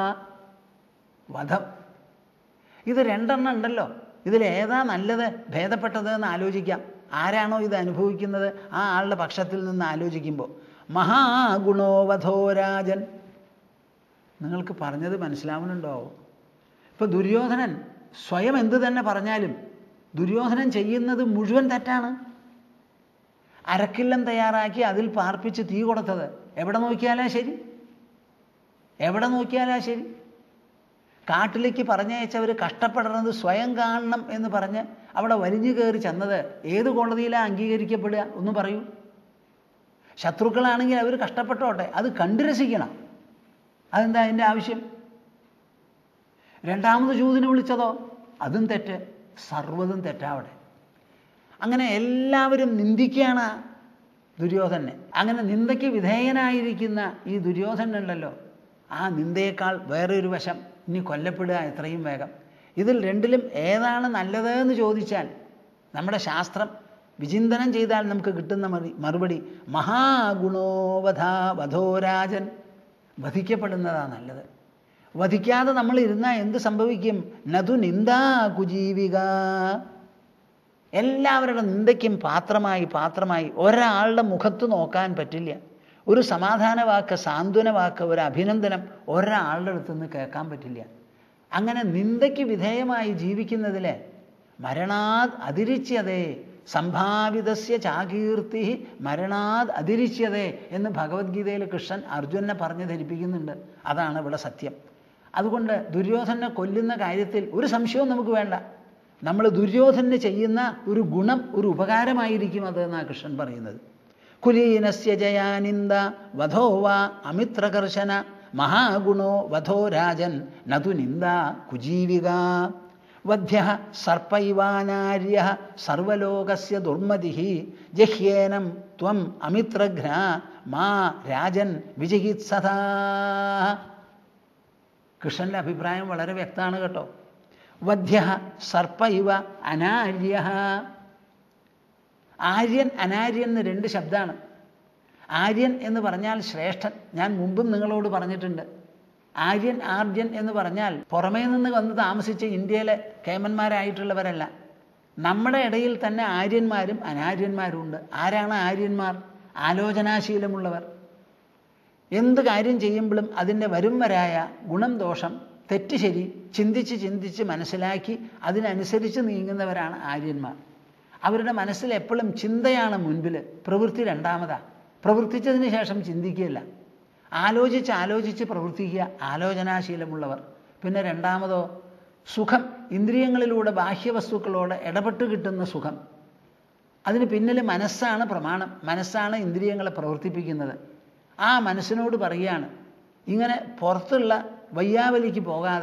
വധം ഇത് രണ്ടെണ്ണം ഉണ്ടല്ലോ ഇതിലേതാ നല്ലത് ഭേദപ്പെട്ടത് എന്ന് ആലോചിക്കാം ആരാണോ ഇത് അനുഭവിക്കുന്നത് ആ ആളുടെ പക്ഷത്തിൽ നിന്ന് ആലോചിക്കുമ്പോൾ മഹാഗുണോ വധോ രാജൻ നിങ്ങൾക്ക് പറഞ്ഞത് മനസ്സിലാവുന്നുണ്ടോ ഇപ്പൊ ദുര്യോധനൻ സ്വയം എന്ത് തന്നെ പറഞ്ഞാലും ദുര്യോധനൻ ചെയ്യുന്നത് മുഴുവൻ തെറ്റാണ് അരക്കില്ലം തയ്യാറാക്കി അതിൽ പാർപ്പിച്ച് തീ കൊടുത്തത് എവിടെ നോക്കിയാലാ ശരി എവിടെ നോക്കിയാലാ ശരി കാട്ടിലേക്ക് പറഞ്ഞയച്ചവർ കഷ്ടപ്പെടുന്നത് സ്വയം കാണണം എന്ന് പറഞ്ഞ് അവിടെ വലിഞ്ഞു കയറി ചെന്നത് ഏത് കോടതിയിലാണ് അംഗീകരിക്കപ്പെടുക ഒന്ന് പറയൂ ശത്രുക്കളാണെങ്കിൽ അവർ കഷ്ടപ്പെട്ടോട്ടെ അത് കണ്ടു രസിക്കണം അതെന്താ അതിൻ്റെ ആവശ്യം രണ്ടാമത് ചൂതിന് വിളിച്ചതോ അതും തെറ്റ് സർവ്വതും തെറ്റാവട്ടെ അങ്ങനെ എല്ലാവരും നിന്ദിക്കുകയാണ് ദുര്യോധനെ അങ്ങനെ നിന്ദയ്ക്ക് വിധേയനായിരിക്കുന്ന ഈ ദുര്യോധനുണ്ടല്ലോ ആ നിന്ദയേക്കാൾ വേറെ ഒരു വശം ഇനി കൊല്ലപ്പെടുക എത്രയും വേഗം ഇതിൽ രണ്ടിലും ഏതാണ് നല്ലത് എന്ന് ചോദിച്ചാൽ നമ്മുടെ ശാസ്ത്രം വിചിന്തനം ചെയ്താൽ നമുക്ക് കിട്ടുന്ന മറി മറുപടി മഹാഗുണോവധ വധോരാജൻ വധിക്കപ്പെടുന്നതാ നല്ലത് വധിക്കാതെ നമ്മൾ ഇരുന്നാൽ എന്ത് സംഭവിക്കും നതു നിന്ദാ കുജീവിക എല്ലാവരുടെ നിന്ദയ്ക്കും പാത്രമായി പാത്രമായി ഒരാളുടെ മുഖത്ത് നോക്കാൻ പറ്റില്ല ഒരു സമാധാന വാക്ക് സാന്ത്വന വാക്ക് ഒരു അഭിനന്ദനം ഒരാളുടെ അടുത്ത് നിന്ന് കേൾക്കാൻ പറ്റില്ല അങ്ങനെ നിന്ദയ്ക്ക് വിധേയമായി ജീവിക്കുന്നതിൽ മരണാത് അതിരിച്യതേ സംഭാവിതസ്യ ചാകീർത്തി മരണാത് അതിരിച്യതേ എന്ന് ഭഗവത്ഗീതയിൽ കൃഷ്ണൻ അർജുനെ പറഞ്ഞ് ധരിപ്പിക്കുന്നുണ്ട് അതാണ് ഇവിടെ സത്യം അതുകൊണ്ട് ദുര്യോധനെ കൊല്ലുന്ന കാര്യത്തിൽ ഒരു സംശയവും നമുക്ക് വേണ്ട നമ്മൾ ദുര്യോധന് ചെയ്യുന്ന ഒരു ഗുണം ഒരു ഉപകാരമായിരിക്കും അത് എന്നാണ് കൃഷ്ണൻ പറയുന്നത് കുലീനസ്യ ജയാനിന്ദ വധോ വാ അമിത്രകർശന മഹാഗുണോ വധോ രാജൻ നതു നിന്ദ കുജീവിക വധ്യ സർപ്പൈവാനാര്യ സർവലോകസ്യ ദുർമതി ജഹ്യേനം ത്വം അമിത്രഘ്ന മാ രാജൻ വിജയിത്സഥാ കൃഷ്ണന്റെ അഭിപ്രായം വളരെ വ്യക്തമാണ് കേട്ടോ വധ്യ സർപ്പ ഇവ അനാര്യ ആര്യൻ അനാര്യൻ എന്ന് രണ്ട് ശബ്ദമാണ് ആര്യൻ എന്ന് പറഞ്ഞാൽ ശ്രേഷ്ഠൻ ഞാൻ മുമ്പും നിങ്ങളോട് പറഞ്ഞിട്ടുണ്ട് ആര്യൻ ആർര്യൻ എന്ന് പറഞ്ഞാൽ പുറമേ നിന്ന് വന്ന് താമസിച്ച ഇന്ത്യയിലെ കേമന്മാരായിട്ടുള്ളവരല്ല നമ്മുടെ ഇടയിൽ തന്നെ ആര്യന്മാരും അനാര്യന്മാരും ഉണ്ട് ആരാണ് ആര്യന്മാർ ആലോചനാശീലമുള്ളവർ എന്ത് കാര്യം ചെയ്യുമ്പോഴും അതിൻ്റെ വരും വരായ ഗുണം ദോഷം തെറ്റ് ശരി ചിന്തിച്ച് ചിന്തിച്ച് മനസ്സിലാക്കി അതിനനുസരിച്ച് നീങ്ങുന്നവരാണ് ആര്യന്മാർ അവരുടെ മനസ്സിൽ എപ്പോഴും ചിന്തയാണ് മുൻപിൽ പ്രവൃത്തി രണ്ടാമതാ പ്രവർത്തിച്ചതിന് ശേഷം ചിന്തിക്കുകയില്ല ആലോചിച്ച് ആലോചിച്ച് പ്രവർത്തിക്കുക ആലോചനാശീലമുള്ളവർ പിന്നെ രണ്ടാമതോ സുഖം ഇന്ദ്രിയങ്ങളിലൂടെ ബാഹ്യവസ്തുക്കളോട് ഇടപെട്ട് കിട്ടുന്ന സുഖം അതിന് പിന്നിൽ മനസ്സാണ് പ്രമാണം മനസ്സാണ് ഇന്ദ്രിയങ്ങളെ പ്രവർത്തിപ്പിക്കുന്നത് ആ മനസ്സിനോട് പറയുകയാണ് ഇങ്ങനെ പുറത്തുള്ള വയ്യാവലിക്ക് പോകാതെ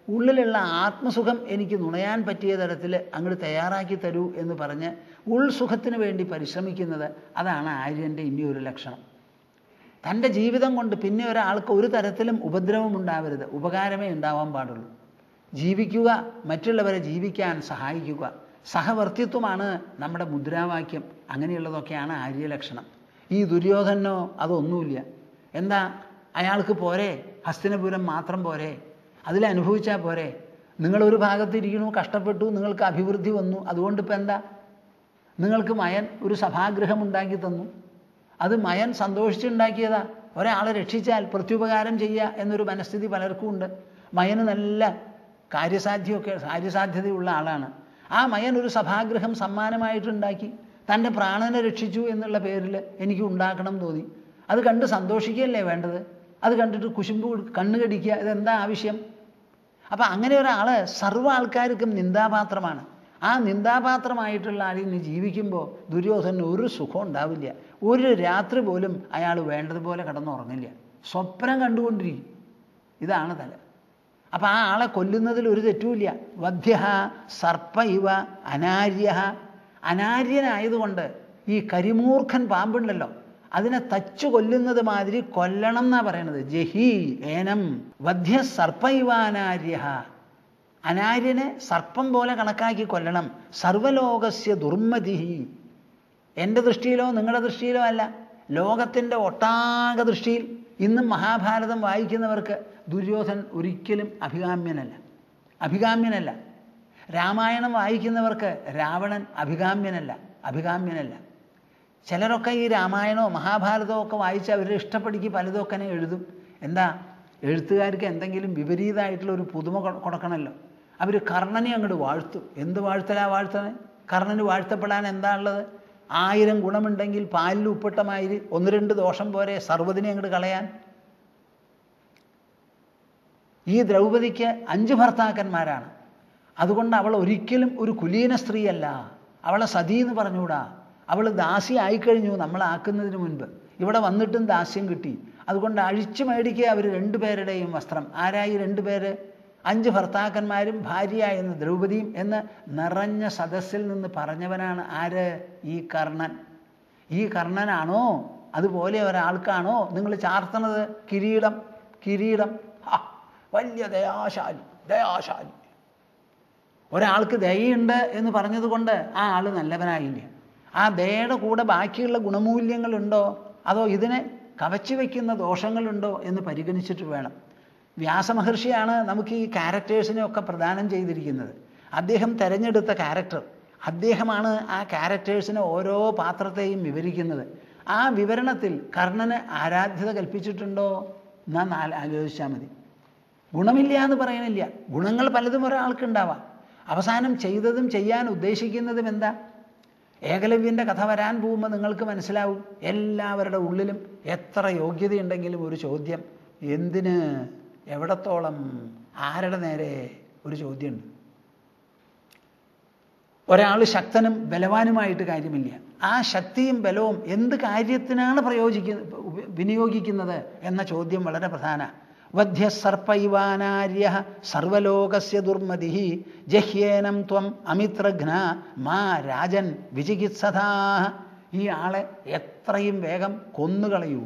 ഉള്ളിലുള്ള ആത്മസുഖം എനിക്ക് നുണയാൻ പറ്റിയ തരത്തിൽ അങ്ങോട്ട് തയ്യാറാക്കി തരൂ എന്ന് പറഞ്ഞ് ഉൾസുഖത്തിന് വേണ്ടി പരിശ്രമിക്കുന്നത് അതാണ് ആര്യൻ്റെ ഇനിയൊരു ലക്ഷണം തൻ്റെ ജീവിതം കൊണ്ട് പിന്നെ ഒരാൾക്ക് ഒരു തരത്തിലും ഉപദ്രവം ഉണ്ടാവരുത് ഉപകാരമേ ഉണ്ടാവാൻ പാടുള്ളൂ ജീവിക്കുക മറ്റുള്ളവരെ ജീവിക്കാൻ സഹായിക്കുക സഹവർത്തിത്വമാണ് നമ്മുടെ മുദ്രാവാക്യം അങ്ങനെയുള്ളതൊക്കെയാണ് ആര്യലക്ഷണം ഈ ദുര്യോധനോ അതൊന്നുമില്ല എന്താ അയാൾക്ക് പോരെ ഹസ്തിനപുരം മാത്രം പോരെ അതിലനുഭവിച്ചാൽ പോരെ നിങ്ങളൊരു ഭാഗത്തിരിക്കണു കഷ്ടപ്പെട്ടു നിങ്ങൾക്ക് അഭിവൃദ്ധി വന്നു അതുകൊണ്ട് ഇപ്പം എന്താ നിങ്ങൾക്ക് മയൻ ഒരു സഭാഗൃഹം ഉണ്ടാക്കി തന്നു അത് മയൻ സന്തോഷിച്ചുണ്ടാക്കിയതാ ഒരാളെ രക്ഷിച്ചാൽ പ്രത്യുപകാരം ചെയ്യുക എന്നൊരു മനസ്ഥിതി പലർക്കും ഉണ്ട് മയന് നല്ല കാര്യസാധ്യമൊക്കെ കാര്യസാധ്യതയുള്ള ആളാണ് ആ മയൻ ഒരു സഭാഗൃഹം സമ്മാനമായിട്ടുണ്ടാക്കി തൻ്റെ പ്രാണനെ രക്ഷിച്ചു എന്നുള്ള പേരിൽ എനിക്ക് ഉണ്ടാക്കണം തോന്നി അത് കണ്ട് സന്തോഷിക്കുകയല്ലേ വേണ്ടത് അത് കണ്ടിട്ട് കുശുമ്പ് കണ്ണ് കടിക്കുക ഇതെന്താ ആവശ്യം അപ്പം അങ്ങനെ ഒരാൾ സർവ്വ ആൾക്കാർക്കും നിന്ദാപാത്രമാണ് ആ നിന്ദാപാത്രമായിട്ടുള്ള ആളിൽ നിന്ന് ജീവിക്കുമ്പോൾ ദുര്യോധനന് ഒരു സുഖം ഉണ്ടാവില്ല ഒരു രാത്രി പോലും അയാൾ വേണ്ടതുപോലെ കിടന്നുറങ്ങില്ല സ്വപ്നം കണ്ടുകൊണ്ടിരിക്കും ഇതാണ് തല അപ്പം ആ ആളെ കൊല്ലുന്നതിൽ ഒരു തെറ്റുമില്ല വധ്യ സർപ്പ ഇവ അനാര്യ അനാര്യനായതുകൊണ്ട് ഈ കരിമൂർഖൻ പാമ്പുണ്ടല്ലോ അതിനെ തച്ചു കൊല്ലുന്നത് മാതിരി കൊല്ലണം എന്നാ പറയണത് ജഹി ഏനം വധ്യ സർപ്പ ഇവ അനാര്യ അനാര്യനെ സർപ്പം പോലെ കണക്കാക്കി കൊല്ലണം സർവലോകസ്യ ദുർമതി എൻ്റെ ദൃഷ്ടിയിലോ നിങ്ങളുടെ ദൃഷ്ടിയിലോ അല്ല ലോകത്തിൻ്റെ ഒട്ടാക ദൃഷ്ടിയിൽ ഇന്നും മഹാഭാരതം വായിക്കുന്നവർക്ക് ദുര്യോധൻ ഒരിക്കലും അഭികാമ്യനല്ല അഭികാമ്യനല്ല രാമായണം വായിക്കുന്നവർക്ക് രാവണൻ അഭികാമ്യനല്ല അഭികാമ്യനല്ല ചിലരൊക്കെ ഈ രാമായണമോ മഹാഭാരതമോ ഒക്കെ വായിച്ച് അവരുടെ ഇഷ്ടപ്പെടിക്ക് പലതൊക്കെ എഴുതും എന്താ എഴുത്തുകാർക്ക് എന്തെങ്കിലും വിപരീതമായിട്ടുള്ള ഒരു പുതുമ കൊ- കൊടുക്കണമല്ലോ അവർ കർണനെ അങ്ങോട്ട് വാഴ്ത്തും എന്ത് വാഴ്ത്തലാ വാഴ്ത്തണേ കർണന് വാഴ്ത്തപ്പെടാൻ എന്താ ഉള്ളത് ആയിരം ഗുണമുണ്ടെങ്കിൽ പാലിൽ ഉപ്പിട്ട മാതിരി ഒന്ന് രണ്ട് ദോഷം പോരെ സർവ്വതിനെ അങ്ങോട്ട് കളയാൻ ഈ ദ്രൗപദിക്ക് അഞ്ച് ഭർത്താക്കന്മാരാണ് അതുകൊണ്ട് അവൾ ഒരിക്കലും ഒരു കുലീന സ്ത്രീയല്ല അവളെ സതി എന്ന് പറഞ്ഞുകൂടാ അവൾ ദാസി ആയിക്കഴിഞ്ഞു നമ്മളാക്കുന്നതിന് മുൻപ് ഇവിടെ വന്നിട്ടും ദാസ്യം കിട്ടി അതുകൊണ്ട് അഴിച്ചു മേടിക്കുക അവർ രണ്ടുപേരുടെയും വസ്ത്രം ആരായി രണ്ടുപേര് അഞ്ച് ഭർത്താക്കന്മാരും ഭാര്യയായെന്ന് ദ്രൗപദിയും എന്ന് നിറഞ്ഞ സദസ്സിൽ നിന്ന് പറഞ്ഞവനാണ് ആര് ഈ കർണൻ ഈ കർണനാണോ അതുപോലെ ഒരാൾക്കാണോ നിങ്ങൾ ചാർത്തണത് കിരീടം കിരീടം ഹാ, വലിയ ദയാശാലി ദയാശാലി ഒരാൾക്ക് ദയുണ്ട് എന്ന് പറഞ്ഞതുകൊണ്ട് ആ ആൾ നല്ലവനായില്ല ആ ദയയുടെ കൂടെ ബാക്കിയുള്ള ഗുണമൂല്യങ്ങളുണ്ടോ അതോ ഇതിനെ കവച്ചു വയ്ക്കുന്ന ദോഷങ്ങളുണ്ടോ എന്ന് പരിഗണിച്ചിട്ട് വേണം വ്യാസമഹർഷിയാണ് നമുക്ക് ഈ ക്യാരക്ടേഴ്സിനെ ഒക്കെ പ്രദാനം ചെയ്തിരിക്കുന്നത് അദ്ദേഹം തിരഞ്ഞെടുത്ത ക്യാരക്ടർ അദ്ദേഹമാണ് ആ ക്യാരക്ടേഴ്സിനെ ഓരോ പാത്രത്തെയും വിവരിക്കുന്നത് ആ വിവരണത്തിൽ കർണന് ആരാധ്യത കൽപ്പിച്ചിട്ടുണ്ടോ എന്നാൽ നാല് ആലോചിച്ചാൽ മതി ഗുണമില്ല എന്ന് പറയണില്ല ഗുണങ്ങൾ പലതും ഒരാൾക്കുണ്ടാവാം അവസാനം ചെയ്തതും ചെയ്യാൻ ഉദ്ദേശിക്കുന്നതും എന്താ ഏകലവ്യൻ്റെ കഥ വരാൻ പോകുമ്പോൾ നിങ്ങൾക്ക് മനസ്സിലാവും എല്ലാവരുടെ ഉള്ളിലും എത്ര യോഗ്യതയുണ്ടെങ്കിലും ഒരു ചോദ്യം എന്തിന് എവിടത്തോളം ആരുടെ നേരെ ഒരു ചോദ്യമുണ്ട് ഒരാൾ ശക്തനും ബലവാനുമായിട്ട് കാര്യമില്ല ആ ശക്തിയും ബലവും എന്ത് കാര്യത്തിനാണ് പ്രയോജിക്കുന്നത് വിനിയോഗിക്കുന്നത് എന്ന ചോദ്യം വളരെ പ്രധാന വധ്യ സർപ്പൈവാനാര്യ സർവലോകസ്യ ദുർമതി ജഹ്യേനം ത്വം അമിത്രഘ്ന മാ രാജൻ വിചികിത്സഥാ ഈ ആളെ എത്രയും വേഗം കൊന്നുകളയൂ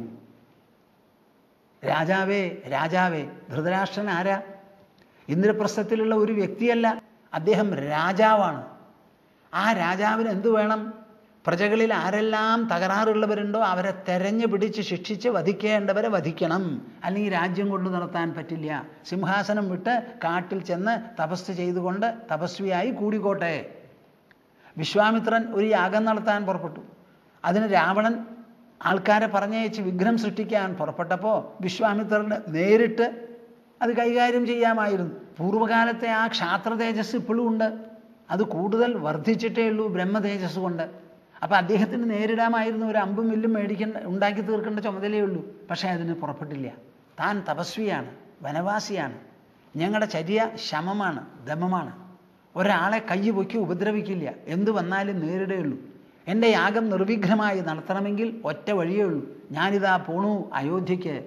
രാജാവേ രാജാവേ ധൃതരാഷ്ട്രൻ ആരാ ഇന്ദ്രപ്രസ്ഥത്തിലുള്ള ഒരു വ്യക്തിയല്ല അദ്ദേഹം രാജാവാണ് ആ രാജാവിന് എന്തു വേണം പ്രജകളിൽ ആരെല്ലാം തകരാറുള്ളവരുണ്ടോ അവരെ തെരഞ്ഞു പിടിച്ച് ശിക്ഷിച്ച് വധിക്കേണ്ടവരെ വധിക്കണം അല്ലെങ്കിൽ രാജ്യം കൊണ്ടു നടത്താൻ പറ്റില്ല സിംഹാസനം വിട്ട് കാട്ടിൽ ചെന്ന് തപസ് ചെയ്തുകൊണ്ട് തപസ്വിയായി കൂടിക്കോട്ടെ വിശ്വാമിത്രൻ ഒരു യാഗം നടത്താൻ പുറപ്പെട്ടു അതിന് രാവണൻ ആൾക്കാരെ പറഞ്ഞയച്ച് വിഘ്നം സൃഷ്ടിക്കാൻ പുറപ്പെട്ടപ്പോൾ വിശ്വാമിത്രന് നേരിട്ട് അത് കൈകാര്യം ചെയ്യാമായിരുന്നു പൂർവ്വകാലത്തെ ആ ക്ഷാത്ര തേജസ് ഇപ്പോഴും ഉണ്ട് അത് കൂടുതൽ വർദ്ധിച്ചിട്ടേ ഉള്ളൂ ബ്രഹ്മ തേജസ് കൊണ്ട് അപ്പം അദ്ദേഹത്തിന് നേരിടാമായിരുന്നു ഒരു അമ്പും വില്ലും മേടിക്കേണ്ട ഉണ്ടാക്കി തീർക്കേണ്ട ചുമതലയേ ഉള്ളൂ പക്ഷേ അതിന് പുറപ്പെട്ടില്ല താൻ തപസ്വിയാണ് വനവാസിയാണ് ഞങ്ങളുടെ ചര്യ ശമമാണ് ദമമാണ് ഒരാളെ കൈ പൊക്കി ഉപദ്രവിക്കില്ല എന്തു വന്നാലും നേരിടേ ഉള്ളൂ എൻ്റെ യാഗം നിർവിഘ്നമായി നടത്തണമെങ്കിൽ ഒറ്റ വഴിയേ ഉള്ളൂ ഞാനിതാ പോണു അയോധ്യയ്ക്ക്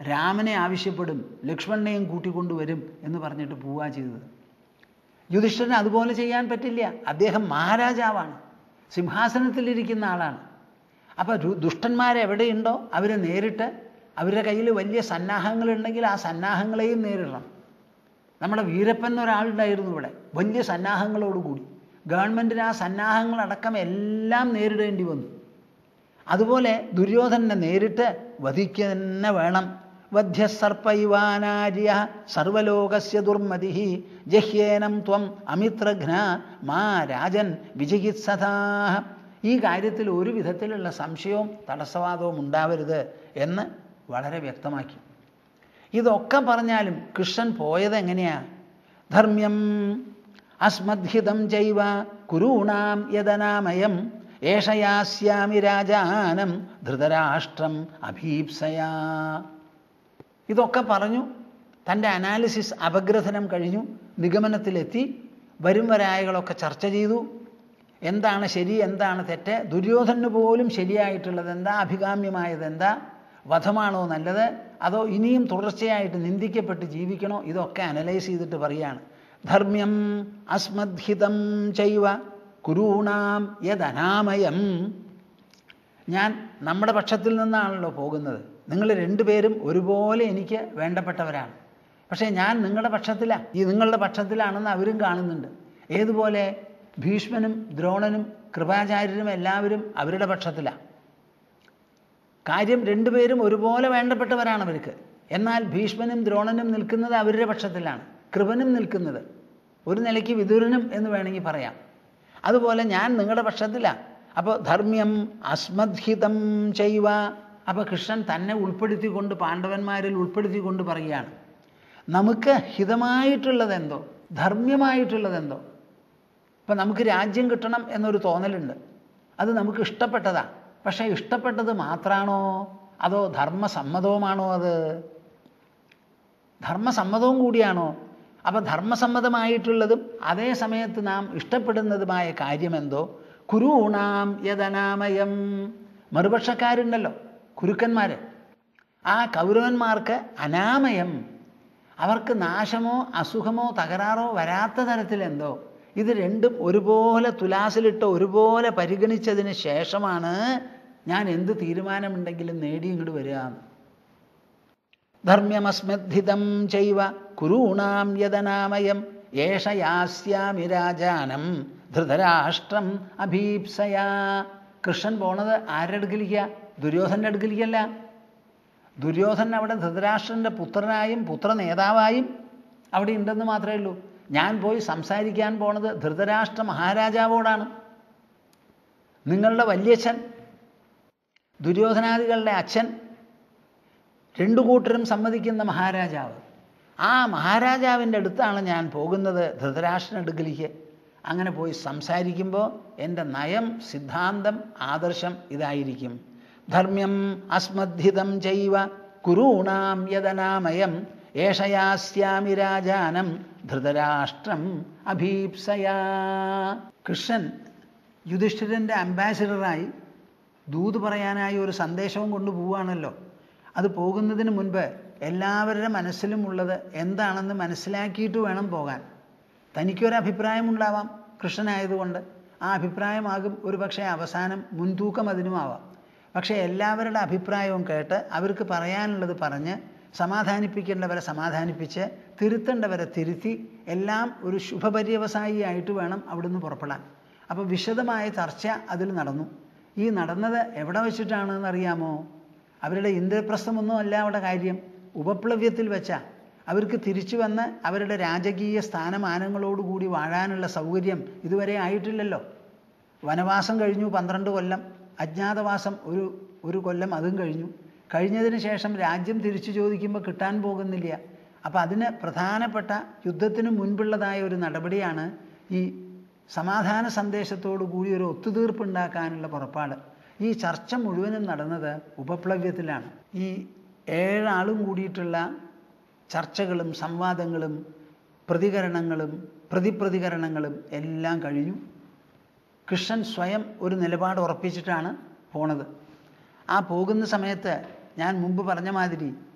രാമനെ ആവശ്യപ്പെടും ലക്ഷ്മണനെയും കൂട്ടിക്കൊണ്ടുവരും എന്ന് പറഞ്ഞിട്ട് പോവുക ചെയ്തത് യുധിഷ്ഠിരന് അതുപോലെ ചെയ്യാൻ പറ്റില്ല അദ്ദേഹം മഹാരാജാവാണ് സിംഹാസനത്തിലിരിക്കുന്ന ആളാണ് അപ്പോൾ ദുഷ്ടന്മാരെവിടെയുണ്ടോ അവരെ നേരിട്ട് അവരുടെ കയ്യിൽ വലിയ സന്നാഹങ്ങളുണ്ടെങ്കിൽ ആ സന്നാഹങ്ങളെയും നേരിടണം നമ്മുടെ വീരപ്പൻ ഒരാളുണ്ടായിരുന്നു ഇവിടെ വലിയ സന്നാഹങ്ങളോടുകൂടി ഗവൺമെൻറ്റിന് ആ സന്നാഹങ്ങളടക്കം എല്ലാം നേരിടേണ്ടി വന്നു അതുപോലെ ദുര്യോധനെ നേരിട്ട് വധിക്കുക തന്നെ വേണം വധ്യസർപ്പൈവാനാര്യ സർവലോകസ്യ ദുർമതി ജഹ്യേനം ത്വം അമിത്രഘ്ന മാ രാജൻ വിജികിത്സഥാ ഈ കാര്യത്തിൽ ഒരു വിധത്തിലുള്ള സംശയവും തടസ്സവാദവും ഉണ്ടാവരുത് എന്ന് വളരെ വ്യക്തമാക്കി ഇതൊക്കെ പറഞ്ഞാലും കൃഷ്ണൻ പോയത് എങ്ങനെയാ ധർമ്മ്യം അസ്മദ്ഹിതം ചൈവ കുരൂണാം യദനാമയം ഏഷയാസ്യാമി രാജാനം ധൃതരാഷ്ട്രം അഭീപ്സയാ ഇതൊക്കെ പറഞ്ഞു തൻ്റെ അനാലിസിസ് അപഗ്രഥനം കഴിഞ്ഞു നിഗമനത്തിലെത്തി വരും വരായകളൊക്കെ ചർച്ച ചെയ്തു എന്താണ് ശരി എന്താണ് തെറ്റ് ദുര്യോധനന് പോലും ശരിയായിട്ടുള്ളത് എന്താ അഭികാമ്യമായത് എന്താ വധമാണോ നല്ലത് അതോ ഇനിയും തുടർച്ചയായിട്ട് നിന്ദിക്കപ്പെട്ട് ജീവിക്കണോ ഇതൊക്കെ അനലൈസ് ചെയ്തിട്ട് പറയാണ് ധർമ്മ്യം അസ്മദ്ഹിതം ചൈവ കുരൂണാം യദനാമയം ഞാൻ നമ്മുടെ പക്ഷത്തിൽ നിന്നാണല്ലോ പോകുന്നത് നിങ്ങൾ രണ്ടുപേരും ഒരുപോലെ എനിക്ക് വേണ്ടപ്പെട്ടവരാണ് പക്ഷേ ഞാൻ നിങ്ങളുടെ പക്ഷത്തിലാണ് ഈ നിങ്ങളുടെ പക്ഷത്തിലാണെന്ന് അവരും കാണുന്നുണ്ട് ഏതുപോലെ ഭീഷ്മനും ദ്രോണനും കൃപാചാര്യരും എല്ലാവരും അവരുടെ പക്ഷത്തിലാണ് കാര്യം രണ്ടുപേരും ഒരുപോലെ വേണ്ടപ്പെട്ടവരാണ് അവർക്ക് എന്നാൽ ഭീഷ്മനും ദ്രോണനും നിൽക്കുന്നത് അവരുടെ പക്ഷത്തിലാണ് കൃപനും നിൽക്കുന്നത് ഒരു നിലയ്ക്ക് വിദുരനും എന്ന് വേണമെങ്കിൽ പറയാം അതുപോലെ ഞാൻ നിങ്ങളുടെ പക്ഷത്തിലാണ് അപ്പോൾ ധർമ്മ്യം അസ്മദ്ഹിതം ചെയ്വ അപ്പോൾ കൃഷ്ണൻ തന്നെ ഉൾപ്പെടുത്തിക്കൊണ്ട് പാണ്ഡവന്മാരിൽ ഉൾപ്പെടുത്തിക്കൊണ്ട് പറയുകയാണ് നമുക്ക് ഹിതമായിട്ടുള്ളതെന്തോ ധർമ്മ്യമായിട്ടുള്ളതെന്തോ ഇപ്പം നമുക്ക് രാജ്യം കിട്ടണം എന്നൊരു തോന്നലുണ്ട് അത് നമുക്ക് ഇഷ്ടപ്പെട്ടതാണ് പക്ഷേ ഇഷ്ടപ്പെട്ടത് മാത്രമാണോ അതോ ധർമ്മസമ്മതവുമാണോ അത് ധർമ്മസമ്മതവും കൂടിയാണോ അപ്പോൾ ധർമ്മസമ്മതമായിട്ടുള്ളതും അതേ സമയത്ത് നാം ഇഷ്ടപ്പെടുന്നതുമായ കാര്യമെന്തോ കുരൂണാം യദനാമയം മറുപക്ഷക്കാരുണ്ടല്ലോ കുരുക്കന്മാർ ആ കൗരവന്മാർക്ക് അനാമയം അവർക്ക് നാശമോ അസുഖമോ തകരാറോ വരാത്ത തരത്തിലെന്തോ ഇത് രണ്ടും ഒരുപോലെ തുലാസിലിട്ട് ഒരുപോലെ പരിഗണിച്ചതിന് ശേഷമാണ് ഞാൻ എന്ത് തീരുമാനമുണ്ടെങ്കിലും നേടി ഇങ്ങോട്ട് വരിക ധർമ്മ്യമസ്മദ്ധിതം ചൈവ കുരൂണാം യദനാമയം ഏഷ യാസ്യാമി രാജാനം ധൃതരാഷ്ട്രം അഭീപ്സയാ കൃഷ്ണൻ പോണത് ആരുടെ അടുക്കലിക്ക ദുര്യോധൻ്റെ അടുക്കലിക്കല്ല ദുര്യോധൻ അവിടെ ധൃതരാഷ്ട്രൻ്റെ പുത്രനായും പുത്ര നേതാവായും അവിടെ ഉണ്ടെന്ന് മാത്രമേ ഉള്ളൂ ഞാൻ പോയി സംസാരിക്കാൻ പോണത് ധൃതരാഷ്ട്ര മഹാരാജാവോടാണ് നിങ്ങളുടെ വല്യച്ഛൻ ദുര്യോധനാദികളുടെ അച്ഛൻ രണ്ടു കൂട്ടരും സമ്മതിക്കുന്ന മഹാരാജാവ് ആ മഹാരാജാവിൻ്റെ അടുത്താണ് ഞാൻ പോകുന്നത് ധൃതരാഷ്ട്രൻ അടുക്കലേക്ക് അങ്ങനെ പോയി സംസാരിക്കുമ്പോൾ എൻ്റെ നയം സിദ്ധാന്തം ആദർശം ഇതായിരിക്കും ധർമ്മ്യം അസ്മദ്ധിതം ചൈവ കുരൂണാം യദനാമയം ഏഷയാസ്യാമി രാജാനം ധൃതരാഷ്ട്രം അഭീപ്സയാ കൃഷ്ണൻ യുധിഷ്ഠിരൻ്റെ അംബാസിഡറായി ദൂത് പറയാനായി ഒരു സന്ദേശവും കൊണ്ടുപോവുകയാണല്ലോ അത് പോകുന്നതിന് മുൻപ് എല്ലാവരുടെ മനസ്സിലും ഉള്ളത് എന്താണെന്ന് മനസ്സിലാക്കിയിട്ട് വേണം പോകാൻ തനിക്കൊരു അഭിപ്രായമുണ്ടാവാം കൃഷ്ണനായതുകൊണ്ട് ആ അഭിപ്രായമാകും ഒരു പക്ഷേ അവസാനം മുൻതൂക്കം അതിനുമാവാം പക്ഷേ എല്ലാവരുടെ അഭിപ്രായവും കേട്ട് അവർക്ക് പറയാനുള്ളത് പറഞ്ഞ് സമാധാനിപ്പിക്കേണ്ടവരെ സമാധാനിപ്പിച്ച് തിരുത്തേണ്ടവരെ തിരുത്തി എല്ലാം ഒരു ശുഭപര്യവസായിയായിട്ട് വേണം അവിടുന്ന് പുറപ്പെടാൻ അപ്പോൾ വിശദമായ ചർച്ച അതിൽ നടന്നു ഈ നടന്നത് എവിടെ വെച്ചിട്ടാണെന്ന് അറിയാമോ അവരുടെ ഇന്ദ്രപ്രസ്ഥമൊന്നും അല്ല അവിടെ കാര്യം ഉപപ്ലവ്യത്തിൽ വെച്ചാ അവർക്ക് തിരിച്ചു വന്ന് അവരുടെ രാജകീയ സ്ഥാനമാനങ്ങളോടുകൂടി വാഴാനുള്ള സൗകര്യം ഇതുവരെ ആയിട്ടില്ലല്ലോ വനവാസം കഴിഞ്ഞു പന്ത്രണ്ട് കൊല്ലം അജ്ഞാതവാസം ഒരു ഒരു കൊല്ലം അതും കഴിഞ്ഞു കഴിഞ്ഞതിന് ശേഷം രാജ്യം തിരിച്ചു ചോദിക്കുമ്പോൾ കിട്ടാൻ പോകുന്നില്ല അപ്പം അതിന് പ്രധാനപ്പെട്ട യുദ്ധത്തിന് മുൻപുള്ളതായ ഒരു നടപടിയാണ് ഈ സമാധാന സന്ദേശത്തോടു കൂടി ഒരു ഒത്തുതീർപ്പ് ഉണ്ടാക്കാനുള്ള പുറപ്പാട് ഈ ചർച്ച മുഴുവനും നടന്നത് ഉപപ്ലവ്യത്തിലാണ് ഈ ഏഴാളും കൂടിയിട്ടുള്ള ചർച്ചകളും സംവാദങ്ങളും പ്രതികരണങ്ങളും പ്രതിപ്രതികരണങ്ങളും എല്ലാം കഴിഞ്ഞു കൃഷ്ണൻ സ്വയം ഒരു നിലപാട് ഉറപ്പിച്ചിട്ടാണ് പോണത് ആ പോകുന്ന സമയത്ത് ഞാൻ മുമ്പ് പറഞ്ഞ മാതിരി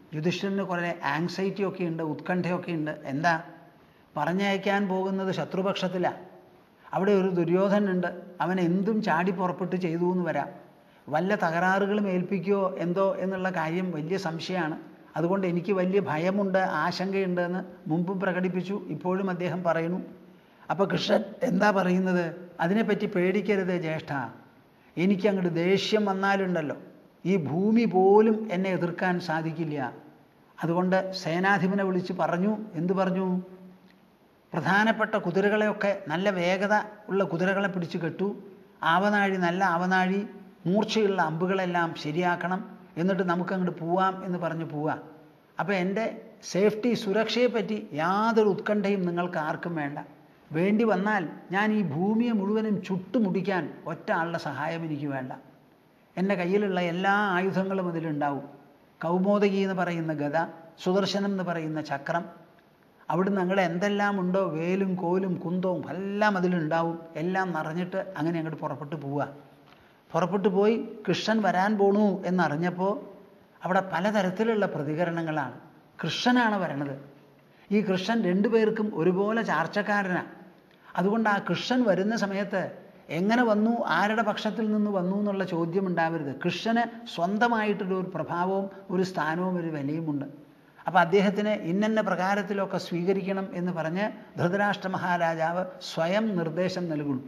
യുധിഷ്ഠിരന് കുറേ ആങ്സൈറ്റി ഒക്കെ ഉണ്ട് ഉത്കണ്ഠയൊക്കെ ഉണ്ട് എന്താ പറഞ്ഞയക്കാൻ പോകുന്നത് ശത്രുപക്ഷത്തിലാണ് അവിടെ ഒരു ദുര്യോധനുണ്ട് അവൻ എന്തും ചാടി പുറപ്പെട്ട് ചെയ്തു എന്ന് വരാം വല്ല തകരാറുകളും ഏൽപ്പിക്കുകയോ എന്തോ എന്നുള്ള കാര്യം വലിയ സംശയമാണ് അതുകൊണ്ട് എനിക്ക് വലിയ ഭയമുണ്ട് ആശങ്കയുണ്ട് എന്ന് മുമ്പും പ്രകടിപ്പിച്ചു ഇപ്പോഴും അദ്ദേഹം പറയുന്നു അപ്പോൾ കൃഷ്ണൻ എന്താ പറയുന്നത് അതിനെപ്പറ്റി പേടിക്കരുത് ജ്യേഷ്ഠ എനിക്ക് അങ്ങോട്ട് ദേഷ്യം വന്നാലുണ്ടല്ലോ ഈ ഭൂമി പോലും എന്നെ എതിർക്കാൻ സാധിക്കില്ല അതുകൊണ്ട് സേനാധിപനെ വിളിച്ച് പറഞ്ഞു എന്തു പറഞ്ഞു പ്രധാനപ്പെട്ട കുതിരകളെയൊക്കെ നല്ല വേഗത ഉള്ള കുതിരകളെ പിടിച്ചു കെട്ടു ആവനാഴി നല്ല ആവനാഴി മൂർച്ചയുള്ള അമ്പുകളെല്ലാം ശരിയാക്കണം എന്നിട്ട് നമുക്ക് അങ്ങോട്ട് പോവാം എന്ന് പറഞ്ഞ് പോവാം അപ്പോൾ എൻ്റെ സേഫ്റ്റി സുരക്ഷയെപ്പറ്റി യാതൊരു ഉത്കണ്ഠയും നിങ്ങൾക്ക് ആർക്കും വേണ്ട വേണ്ടി വന്നാൽ ഞാൻ ഈ ഭൂമിയെ മുഴുവനും ചുട്ടുമുടിക്കാൻ ഒറ്റ ആളുടെ സഹായം എനിക്ക് വേണ്ട എൻ്റെ കയ്യിലുള്ള എല്ലാ ആയുധങ്ങളും അതിലുണ്ടാവും കൗമോദകി എന്ന് പറയുന്ന ഗത സുദർശനം എന്ന് പറയുന്ന ചക്രം അവിടുന്ന് ഞങ്ങൾ എന്തെല്ലാം ഉണ്ടോ വേലും കോലും കുന്തവും എല്ലാം അതിലുണ്ടാവും എല്ലാം നിറഞ്ഞിട്ട് അങ്ങനെ അങ്ങോട്ട് പുറപ്പെട്ടു പോവുക പുറപ്പെട്ടു പോയി കൃഷ്ണൻ വരാൻ പോണു എന്നറിഞ്ഞപ്പോൾ അവിടെ പലതരത്തിലുള്ള പ്രതികരണങ്ങളാണ് കൃഷ്ണനാണ് വരണത് ഈ കൃഷ്ണൻ രണ്ടുപേർക്കും ഒരുപോലെ ചാർച്ചക്കാരനാണ് അതുകൊണ്ട് ആ കൃഷ്ണൻ വരുന്ന സമയത്ത് എങ്ങനെ വന്നു ആരുടെ പക്ഷത്തിൽ നിന്ന് വന്നു എന്നുള്ള ചോദ്യം ഉണ്ടാവരുത് കൃഷ്ണന് സ്വന്തമായിട്ടുള്ള ഒരു പ്രഭാവവും ഒരു സ്ഥാനവും ഒരു വിലയുമുണ്ട് അപ്പോൾ അദ്ദേഹത്തിന് ഇന്നന്ന പ്രകാരത്തിലൊക്കെ സ്വീകരിക്കണം എന്ന് പറഞ്ഞ് ധൃതരാഷ്ട്ര മഹാരാജാവ് സ്വയം നിർദ്ദേശം നൽകുന്നു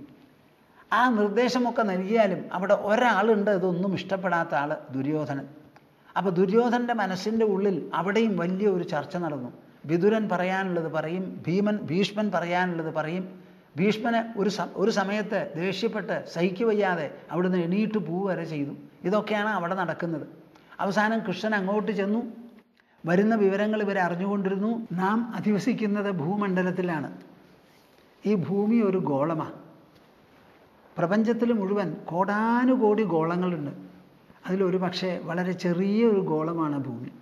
ആ നിർദ്ദേശമൊക്കെ നൽകിയാലും അവിടെ ഒരാളുണ്ട് ഇതൊന്നും ഇഷ്ടപ്പെടാത്ത ആൾ ദുര്യോധനൻ അപ്പോൾ ദുര്യോധൻ്റെ മനസ്സിൻ്റെ ഉള്ളിൽ അവിടെയും വലിയ ഒരു ചർച്ച നടന്നു വിതുരൻ പറയാനുള്ളത് പറയും ഭീമൻ ഭീഷ്മൻ പറയാനുള്ളത് പറയും ഭീഷ്മന് ഒരു സ ഒരു സമയത്ത് ദേഷ്യപ്പെട്ട് സഹിക്കുവയ്യാതെ അവിടുന്ന് എണീറ്റ് പോവുക വരെ ചെയ്തു ഇതൊക്കെയാണ് അവിടെ നടക്കുന്നത് അവസാനം കൃഷ്ണൻ അങ്ങോട്ട് ചെന്നു വരുന്ന വിവരങ്ങൾ ഇവർ അറിഞ്ഞുകൊണ്ടിരുന്നു നാം അധിവസിക്കുന്നത് ഭൂമണ്ഡലത്തിലാണ് ഈ ഭൂമി ഒരു ഗോളമാണ് പ്രപഞ്ചത്തിൽ മുഴുവൻ കോടാനുകോടി ഗോളങ്ങളുണ്ട് അതിലൊരു പക്ഷേ വളരെ ചെറിയൊരു ഗോളമാണ് ഭൂമി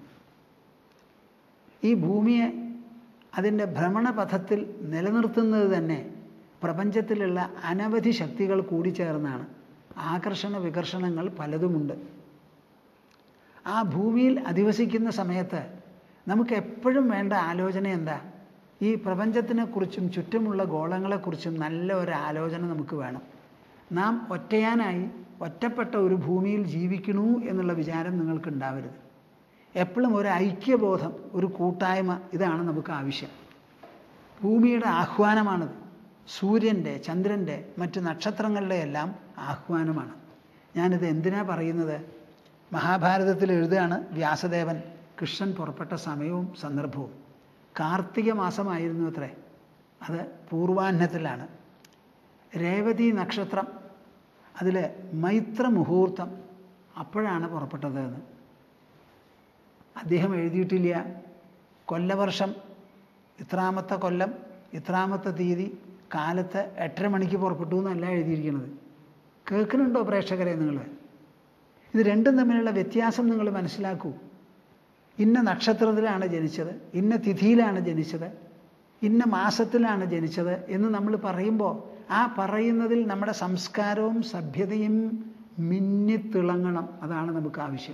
ഈ ഭൂമിയെ അതിൻ്റെ ഭ്രമണപഥത്തിൽ നിലനിർത്തുന്നത് തന്നെ പ്രപഞ്ചത്തിലുള്ള അനവധി ശക്തികൾ കൂടിച്ചേർന്നാണ് ആകർഷണ വികർഷണങ്ങൾ പലതുമുണ്ട് ആ ഭൂമിയിൽ അധിവസിക്കുന്ന സമയത്ത് നമുക്ക് എപ്പോഴും വേണ്ട ആലോചന എന്താ ഈ പ്രപഞ്ചത്തിനെക്കുറിച്ചും ചുറ്റുമുള്ള ഗോളങ്ങളെക്കുറിച്ചും നല്ല ഒരു ആലോചന നമുക്ക് വേണം നാം ഒറ്റയാനായി ഒറ്റപ്പെട്ട ഒരു ഭൂമിയിൽ ജീവിക്കണു എന്നുള്ള വിചാരം നിങ്ങൾക്ക് ഉണ്ടാവരുത് എപ്പോഴും ഒരു ഐക്യബോധം ഒരു കൂട്ടായ്മ ഇതാണ് നമുക്ക് ആവശ്യം ഭൂമിയുടെ ആഹ്വാനമാണത് സൂര്യൻ്റെ ചന്ദ്രൻ്റെ മറ്റ് നക്ഷത്രങ്ങളുടെ എല്ലാം ആഹ്വാനമാണ് ഞാനിത് എന്തിനാ പറയുന്നത് മഹാഭാരതത്തിൽ എഴുതുകയാണ് വ്യാസദേവൻ കൃഷ്ണൻ പുറപ്പെട്ട സമയവും സന്ദർഭവും കാർത്തിക മാസമായിരുന്നു അത്രേ അത് പൂർവാഹ്നത്തിലാണ് രേവതി നക്ഷത്രം അതിൽ മൈത്ര മുഹൂർത്തം അപ്പോഴാണ് പുറപ്പെട്ടത് എന്ന് അദ്ദേഹം എഴുതിയിട്ടില്ല കൊല്ലവർഷം ഇത്രാമത്തെ കൊല്ലം ഇത്രാമത്തെ തീയതി കാലത്ത് എട്ടര മണിക്ക് പുറപ്പെട്ടു എന്നല്ല എഴുതിയിരിക്കുന്നത് കേൾക്കുന്നുണ്ടോ പ്രേക്ഷകരെ നിങ്ങൾ ഇത് രണ്ടും തമ്മിലുള്ള വ്യത്യാസം നിങ്ങൾ മനസ്സിലാക്കൂ ഇന്ന നക്ഷത്രത്തിലാണ് ജനിച്ചത് ഇന്ന തിഥിയിലാണ് ജനിച്ചത് ഇന്ന മാസത്തിലാണ് ജനിച്ചത് എന്ന് നമ്മൾ പറയുമ്പോൾ ആ പറയുന്നതിൽ നമ്മുടെ സംസ്കാരവും സഭ്യതയും മിന്നിത്തിളങ്ങണം അതാണ് നമുക്ക് ആവശ്യം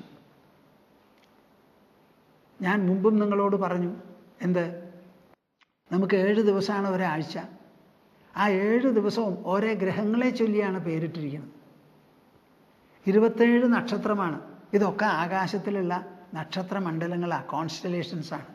ഞാൻ മുമ്പും നിങ്ങളോട് പറഞ്ഞു എന്ത് നമുക്ക് ഏഴ് ദിവസമാണ് ഒരാഴ്ച ആ ഏഴ് ദിവസവും ഓരോ ഗ്രഹങ്ങളെ ചൊല്ലിയാണ് പേരിട്ടിരിക്കുന്നത് ഇരുപത്തേഴ് നക്ഷത്രമാണ് ഇതൊക്കെ ആകാശത്തിലുള്ള നക്ഷത്രമണ്ഡലങ്ങളാണ് കോൺസ്റ്റലേഷൻസാണ്